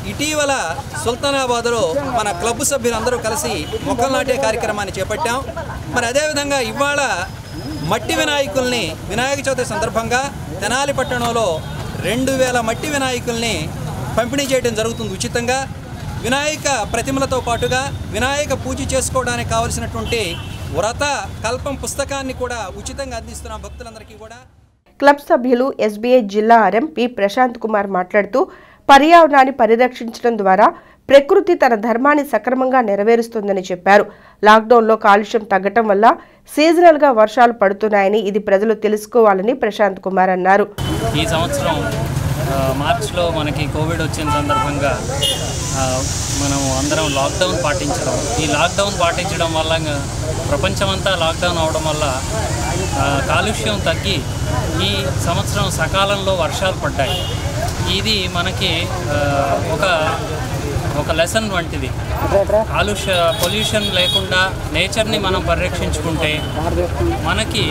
ఇటీవల సుల్తానాబాద్లో మన క్లబ్ సభ్యులందరూ కలిసి మొక్కలు నాటే కార్యక్రమాన్ని చేపట్టాం మరి అదేవిధంగా ఇవాళ మట్టి వినాయకుల్ని వినాయక చవితి సందర్భంగా తెనాలి పట్టణంలో రెండు వేల మట్టి వినాయకుల్ని పంపిణీ చేయడం జరుగుతుంది ఉచితంగా వినాయక ప్రతిమలతో పాటుగా వినాయక పూజ చేసుకోవడానికి కావలసినటువంటి వ్రత కల్పం పుస్తకాన్ని కూడా ఉచితంగా అందిస్తున్నాం భక్తులందరికీ కూడా క్లబ్ సభ్యులు ఎస్బీఐ జిల్లా ఆర్ఎం పి ప్రశాంత్ కుమార్ మాట్లాడుతూ పర్యావరణాన్ని పరిరక్షించడం ద్వారా ప్రకృతి తన ధర్మాన్ని సక్రమంగా నెరవేరుస్తుందని చెప్పారు లాక్డౌన్లో కాలుష్యం తగ్గటం వల్ల సీజనల్గా వర్షాలు పడుతున్నాయని ఇది ప్రజలు తెలుసుకోవాలని ప్రశాంత్ కుమార్ అన్నారు ఈ సంవత్సరం ఆ, మార్చ్లో మనకి కోవిడ్ వచ్చిన సందర్భంగా ఆ, మనం అందరం లాక్డౌన్ పాటించడం ఈ లాక్డౌన్ పాటించడం వల్ల ఇంకా ప్రపంచమంతా లాక్డౌన్ అవడం వల్ల ఆ, కాలుష్యం తగ్గి ఈ సంవత్సరం సకాలంలో వర్షాలు పడ్డాయి ఇది మనకి ఆ, ఒక ఒక లెసన్ వంటిది కాలుష్య పొల్యూషన్ లేకుండా నేచర్ని మనం పరిరక్షించుకుంటే మనకి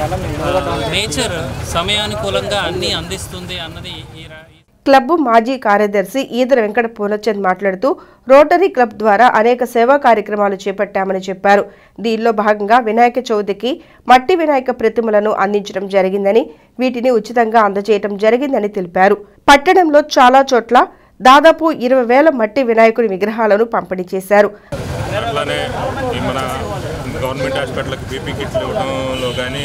నేచర్ సమయానుకూలంగా అన్నీ అందిస్తుంది అన్నది ఈ రా- క్లబ్ మాజీ కార్యదర్శి ఈదర వెంకట పూర్ణచంద్ మాట్లాడుతూ రోటరీ క్లబ్ ద్వారా అనేక సేవా కార్యక్రమాలు చేపట్టామని చెప్పారు దీనిలో భాగంగా వినాయక చవితికి మట్టి వినాయక ప్రతిమలను అందించడం జరిగిందని వీటిని ఉచితంగా అందజేయడం జరిగిందని తెలిపారు పట్టణంలో చాలా చోట్ల దాదాపు ఇరవై వేల మట్టి వినాయకుడి విగ్రహాలను పంపిణీ చేశారు అట్లానే ఈ మన గవర్నమెంట్ హాస్పిటల్కి బీపీ కిట్లు ఇవ్వడంలో కానీ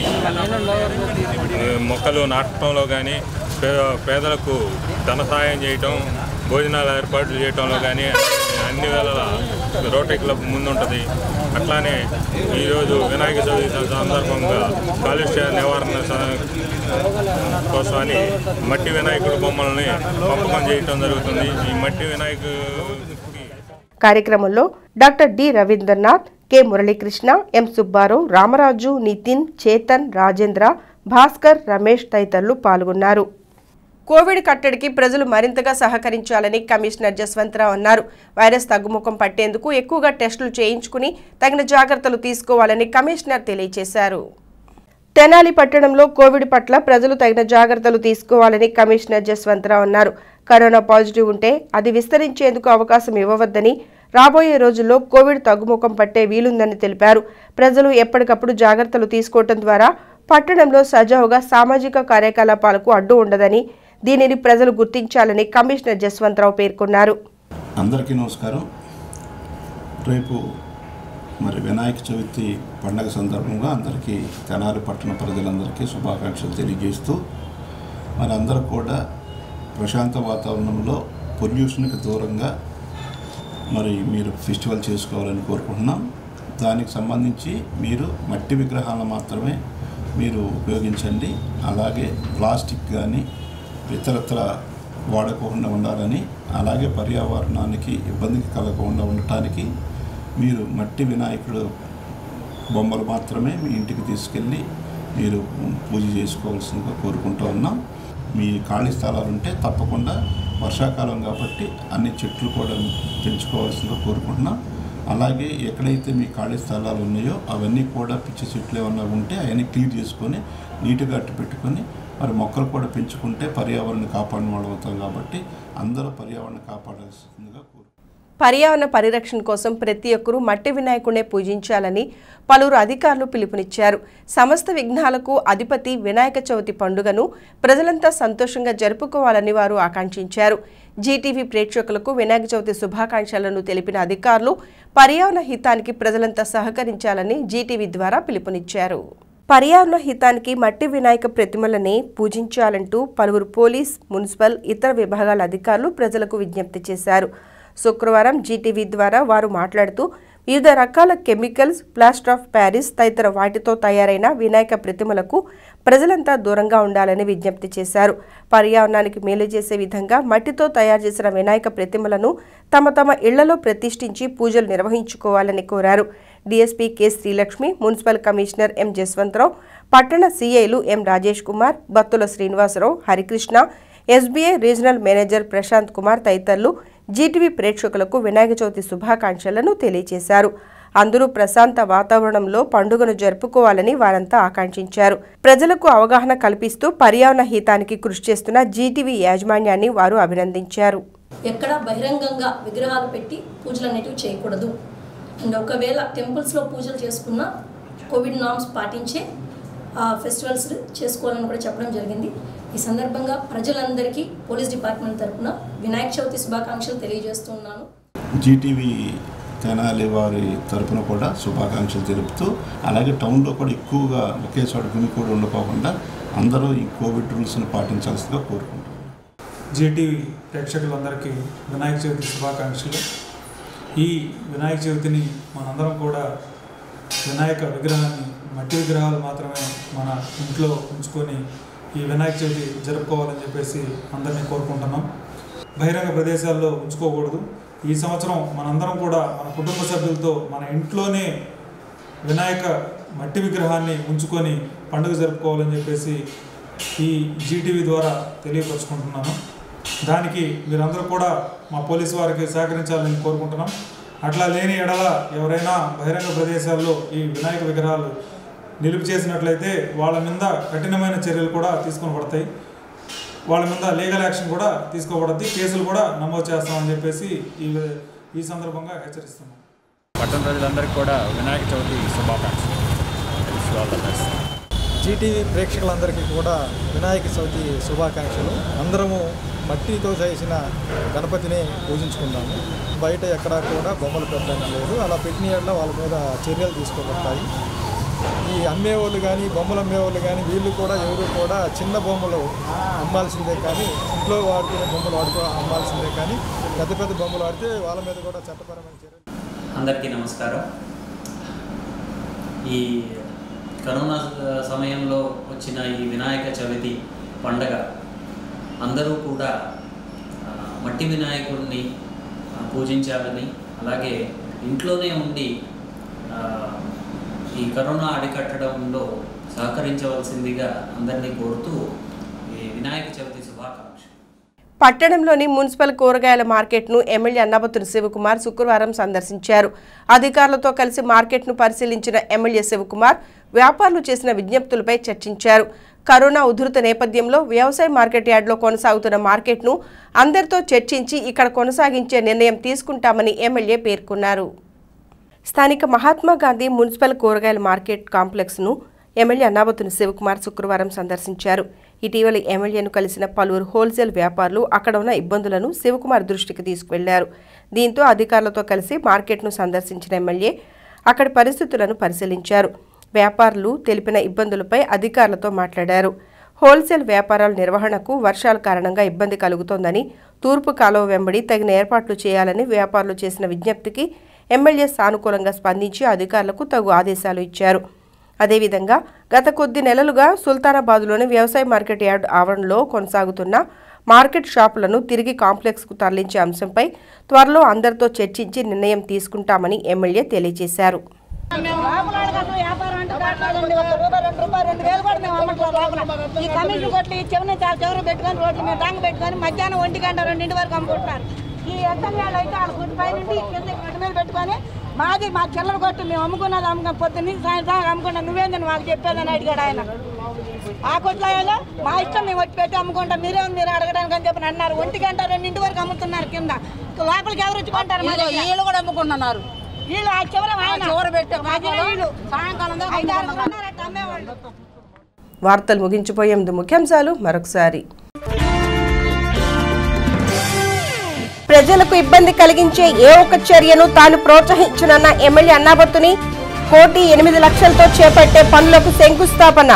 మొక్కలు నాటడంలో కానీ పే పేదలకు ధన సహాయం చేయటం భోజనాలు ఏర్పాట్లు చేయటంలో కానీ అన్ని వేళ రోటరీ క్లబ్ ముందుంటుంది అట్లానే ఈరోజు వినాయక చవితి సందర్భంగా కాలుష్య నివారణ స- కోసమని మట్టి వినాయకుడు బొమ్మల్ని పంపకం చేయటం జరుగుతుంది ఈ మట్టి వినాయకు కార్యక్రమంలో doctor D Ravindranath K Muralikrishna M Subbarao Ramaraju Nitin Chetan Rajendra Bhaskar Ramesh తదితరులు పాల్గొన్నారు కోవిడ్ కట్టడికి ప్రజలు మరింతగా సహకరించాలని కమిషనర్ జస్వంతరావు అన్నారు వైరస్ తగ్గుముఖం పట్టేందుకు ఎక్కువగా టెస్టులు చేయించుకుని తగిన జాగ్రత్తలు తీసుకోవాలని కమిషనర్ తెలియజేశారు తెనాలి పట్టణంలో కోవిడ్ పట్ల ప్రజలు తగిన జాగ్రత్తలు తీసుకోవాలని కమిషనర్ జస్వంతరావు అన్నారు కరోనా పాజిటివ్ ఉంటే అది విస్తరించేందుకు అవకాశం ఇవ్వవద్దని రాబోయే రోజుల్లో కోవిడ్ తగ్గుముఖం పట్టే వీలుందని తెలిపారు ప్రజలు ఎప్పటికప్పుడు జాగ్రత్తలు తీసుకోవటం ద్వారా పట్టణంలో సజావుగా సామాజిక కార్యకలాపాలకు అడ్డు ఉండదని దీనిని ప్రజలు గుర్తించాలని కమిషనర్ జస్వంతరావు పేర్కొన్నారు అందరికీ నమస్కారం రేపు మరి వినాయక చవితి పండగ సందర్భంగా అందరికీ తెనాలి పట్టణ ప్రజలందరికీ శుభాకాంక్షలు తెలియజేస్తూ మరి అందరూ కూడా ప్రశాంత వాతావరణంలో పొల్యూషన్కి దూరంగా మరి మీరు ఫెస్టివల్ చేసుకోవాలని కోరుకుంటున్నాం దానికి సంబంధించి మీరు మట్టి విగ్రహాలను మాత్రమే మీరు ఉపయోగించండి అలాగే ప్లాస్టిక్ కానీ ఇతరత్ర వాడకుండా ఉండాలని అలాగే పర్యావరణానికి ఇబ్బందికి కలగకుండా ఉండటానికి మీరు మట్టి వినాయకుడు బొమ్మలు మాత్రమే మీ ఇంటికి తీసుకెళ్ళి మీరు పూజ చేసుకోవాల్సిందిగా కోరుకుంటూ ఉన్నాం మీ ఖాళీ స్థలాలు ఉంటే తప్పకుండా వర్షాకాలం కాబట్టి అన్ని చెట్లు కూడా పెంచుకోవాల్సిందిగా కోరుకుంటున్నాం అలాగే ఎక్కడైతే మీ ఖాళీ స్థలాలు ఉన్నాయో అవన్నీ కూడా పిచ్చి చెట్లు ఏమన్నా ఉంటే అవన్నీ క్లీన్ చేసుకొని నీట్గా అట్టు పెట్టుకొని మరి మొక్కలు కూడా పెంచుకుంటే పర్యావరణం కాపాడిన వాళ్ళు అవుతాం కాబట్టి అందరూ పర్యావరణం కాపాడాల్సిందిగా కోరు పర్యావరణ పరిరక్షణ కోసం ప్రతి ఒక్కరూ మట్టి వినాయకుడినే పూజించాలని పలువురు అధికారులు పిలుపునిచ్చారు సమస్త విఘ్నాలకు అధిపతి వినాయక చవితి పండుగను ప్రజలంతా సంతోషంగా జరుపుకోవాలని వారు ఆకాంక్షించారు జీటీవీ ప్రేక్షకులకు వినాయక చవితి శుభాకాంక్షలను తెలిపిన అధికారులు పర్యావరణ హితానికి ప్రజలంతా సహకరించాలని జీటీవీ ద్వారా పిలుపునిచ్చారు పర్యావరణ హితానికి మట్టి వినాయక ప్రతిమలని పూజించాలంటూ పలువురు పోలీస్ మున్సిపల్ ఇతర విభాగాల అధికారులు ప్రజలకు విజ్ఞప్తి చేశారు శుక్రవారం జీటీవీ ద్వారా వారు మాట్లాడుతూ వివిధ రకాల కెమికల్స్ ప్లాస్టర్ ఆఫ్ ప్యారిస్ తదితర వాటితో తయారైన వినాయక ప్రతిమలకు ప్రజలంతా దూరంగా ఉండాలని విజ్ఞప్తి చేశారు పర్యావరణానికి మేలు చేసే విధంగా మట్టితో తయారు చేసిన వినాయక ప్రతిమలను తమ తమ ఇళ్లలో ప్రతిష్ఠించి పూజలు నిర్వహించుకోవాలని కోరారు DSP K Srilakshmi municipal commissioner M Jaswantha Rao పట్టణ సీఐలు M Rajesh Kumar Battula Srinivasa Rao Harikrishna SBI regional manager Prashanth Kumar తదితరులు జీటీవీ ప్రేక్షకులకు వినాయక చవితి శుభాకాంక్షలను తెలియజేశారు అందరూ ప్రశాంత వాతావరణంలో పండుగను జరుపుకోవాలని వారంతా ఆకాంక్షించారు ప్రజలకు అవగాహన కల్పిస్తూ పర్యావరణ హితానికి కృషి చేస్తున్న జీటీవీ యాజమాన్యాన్ని వారు అభినందించారు ఎక్కడ బహిరంగంగా విగ్రహాలు పెట్టి పూజలు అనేటివి చేయకూడదు అండ్ ఒకవేళ టెంపుల్స్లో పూజలు చేసుకున్న కోవిడ్ నామ్స్ పాటించే ఆ ఫెస్టివల్స్ చేసుకోవాలని కూడా చెప్పడం జరిగింది ఈ సందర్భంగా ప్రజలందరికీ పోలీస్ డిపార్ట్మెంట్ తరఫున వినాయక చవితి శుభాకాంక్షలు తెలియజేస్తున్నాను జీటీవీ తెనాలి వారి తరపున కూడా శుభాకాంక్షలు తెలుపుతూ అలాగే టౌన్లో కూడా ఎక్కువగా ఒకే చోట గుమికూడి ఉండిపోకుండా అందరూ ఈ కోవిడ్ రూల్స్ని పాటించాల్సిందిగా కోరుకుంటున్నాను జీటీవీ ప్రేక్షకులందరికీ వినాయక చవితి శుభాకాంక్షలు ఈ వినాయక చవితిని మనందరం కూడా వినాయక విగ్రహాన్ని మట్టి విగ్రహాలు మాత్రమే మన ఇంట్లో ఉంచుకొని ఈ వినాయక చవితి జరుపుకోవాలని చెప్పేసి అందరినీ కోరుకుంటున్నాం బహిరంగ ప్రదేశాల్లో ఉంచుకోకూడదు ఈ సంవత్సరం మనందరం కూడా మన కుటుంబ సభ్యులతో మన ఇంట్లోనే వినాయక మట్టి విగ్రహాన్ని ఉంచుకొని పండుగ జరుపుకోవాలని చెప్పేసి ఈ జీటీవీ ద్వారా తెలియపరుచుకుంటున్నాను దానికి మీరందరూ కూడా మా పోలీసు వారికి సహకరించాలని కోరుకుంటున్నాం అట్లా లేని ఎడల ఎవరైనా బహిరంగ ప్రదేశాల్లో ఈ వినాయక విగ్రహాలు నిలుపు చేసినట్లయితే వాళ్ళ మీద కఠినమైన చర్యలు కూడా తీసుకొని పడతాయి వాళ్ళ మీద లీగల్ యాక్షన్ కూడా తీసుకోబడుద్ది కేసులు కూడా నమోదు చేస్తామని చెప్పేసి ఈ ఈ సందర్భంగా హెచ్చరిస్తున్నాం పట్టణ ప్రజలందరికీ కూడా వినాయక చవితి శుభాకాంక్షలు Wish you all the best. GTV ప్రేక్షకులందరికీ కూడా వినాయక చవితి శుభాకాంక్షలు అందరము మట్టితో చేసిన గణపతిని పూజించుకుందాము బయట ఎక్కడా కూడా బొమ్మలు పెట్టడానికి లేదు అలా పెట్టిన యెడల వాళ్ళ మీద చర్యలు తీసుకోబడతాయి ఈ అమ్మేవాళ్ళు కానీ బొమ్మలు అమ్మేవాళ్ళు కానీ వీళ్ళు కూడా ఎవరు కూడా చిన్న బొమ్మలు అమ్మాల్సిందే కానీ ఇంట్లో వాడుకునే బొమ్మలు వాడుకో అమ్మాల్సిందే కానీ పెద్ద పెద్ద బొమ్మలు ఆడితే వాళ్ళ మీద కూడా చట్టపరమైన చర్యలు అందరికీ నమస్కారం ఈ కరోనా సమయంలో వచ్చిన ఈ వినాయక చవితి పండగ అందరూ కూడా ఆ, మట్టి వినాయకుడిని ఆ, పూజించాలని అలాగే ఇంట్లోనే ఉండి ఆ, ఈ కరోనా అరికట్టడంలో సహకరించవలసిందిగా అందరినీ కోరుతూ ఈ వినాయక చవితి శుభాకాంక్షలు పట్టణంలోని మున్సిపల్ కూరగాయల మార్కెట్ను ఎమ్మెల్యే అన్నాబతుని శివకుమార్ శుక్రవారం సందర్శించారు అధికారులతో కలిసి మార్కెట్ను పరిశీలించిన ఎమ్మెల్యే శివకుమార్ వ్యాపారులు చేసిన విజ్ఞప్తులపై చర్చించారు కరోనా ఉధృత నేపథ్యంలో వ్యవసాయ మార్కెట్ యార్డ్లో కొనసాగుతున్న మార్కెట్ను అందరితో చర్చించి ఇక్కడ కొనసాగించే నిర్ణయం తీసుకుంటామని ఎమ్మెల్యే పేర్కొన్నారు స్థానిక మహాత్మా గాంధీ మున్సిపల్ కూరగాయల మార్కెట్ కాంప్లెక్స్ను ఎమ్మెల్యే అన్నాబతుని శివకుమార్ శుక్రవారం సందర్శించారు ఇటీవల ఎమ్మెల్యేను కలిసిన పలువురు హోల్సేల్ వ్యాపారులు అక్కడ ఉన్న ఇబ్బందులను శివకుమార్ దృష్టికి తీసుకువెళ్లారు దీంతో అధికారులతో కలిసి మార్కెట్ను సందర్శించిన ఎమ్మెల్యే అక్కడి పరిస్థితులను పరిశీలించారు వ్యాపారులు తెలిపిన ఇబ్బందులపై అధికారులతో మాట్లాడారు హోల్సేల్ వ్యాపారాల నిర్వహణకు వర్షాల కారణంగా ఇబ్బంది కలుగుతోందని తూర్పు కాలువ వెంబడి తగిన ఏర్పాట్లు చేయాలని వ్యాపారులు చేసిన విజ్ఞప్తికి ఎమ్మెల్యే సానుకూలంగా స్పందించి అధికారులకు తగు ఆదేశాలు ఇచ్చారు అదేవిధంగా గత కొద్ది నెలలుగా సుల్తానాబాద్లోని వ్యవసాయ మార్కెట్ యార్డ్ ఆవరణలో కొనసాగుతున్న మార్కెట్ షాపులను తిరిగి కాంప్లెక్స్కు తరలించే అంశంపై త్వరలో అందరితో చర్చించి నిర్ణయం తీసుకుంటామని ఎమ్మెల్యే తెలియజేశారు ఈ కమిషన్ కొట్లు ఈ చెవిని చాలా చెవులు పెట్టుకొని రోడ్లు మీద డంగ పెట్టుకొని మధ్యాహ్నం ఒంటి గంట రెండింటి వరకు అమ్ముకుంటున్నారు ఈ ఎత్తనాళ్ళు అయితే వాళ్ళ గుడి పై నుండి కింద గొడ్డు మీద పెట్టుకొని మాది మా చిల్లర కొట్టు మేము అమ్ముకున్నది అమ్ముకుని పొద్దున్న సాయంత్రం అమ్ముకున్నాం నువ్వేందని మాకు చెప్పేదని అడిగాడు ఆయన ఆ కొట్లాయలో మా ఇష్టం మేము వచ్చి పెట్టి అమ్ముకుంటాం మీరే మీరు అడగడానికి అని చెప్పి అన్నారు ఒంటి గంట రెండింటి వరకు అమ్ముతున్నారు కింద లోపలికి ఎవరు వచ్చి కొంటారు ఇదిగో వీళ్ళు కూడా అమ్ముకుంటున్నారు వీళ్ళు ఆ చివర ఆయన చివర పెట్టే మధ్యలో పాపలు వీళ్ళు సాయంకాలం దాకా ఐదు ఆరు అమ్ముకుంటున్నారు. ఉన్నారట అమ్మేవాళ్ళు వార్తలు ముగించిపోయే ముందు ముఖ్యాంశాలు మరొకసారి ప్రజలకు ఇబ్బంది కలిగించే ఏ ఒక్క చర్యను తాను ప్రోత్సహించనన్న ఎమ్మెల్యే అన్నాబత్తుని కోటి ఎనిమిది లక్షలతో చేపట్టే పనులకు శంకుస్థాపన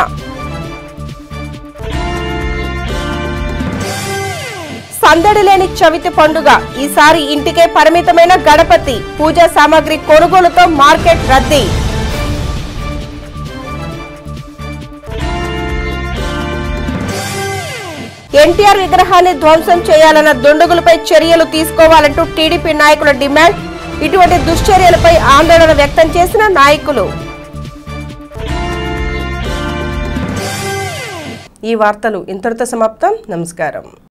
సందడి లేని చవితి పండుగ ఈసారి ఇంటికే పరిమితమైన గణపతి పూజా సామాగ్రి కొనుగోలుతో మార్కెట్ రద్దీ ఎన్టీఆర్ విగ్రహాన్ని ధ్వంసం చేయాలన్న దుండగులపై చర్యలు తీసుకోవాలంటూ టీడీపీ నాయకుల డిమాండ్ ఇటువంటి దుశ్చర్యలపై ఆందోళన వ్యక్తం చేసిన నాయకులు ఈ వార్తలు ఇంతటితో సమాప్తం నమస్కారం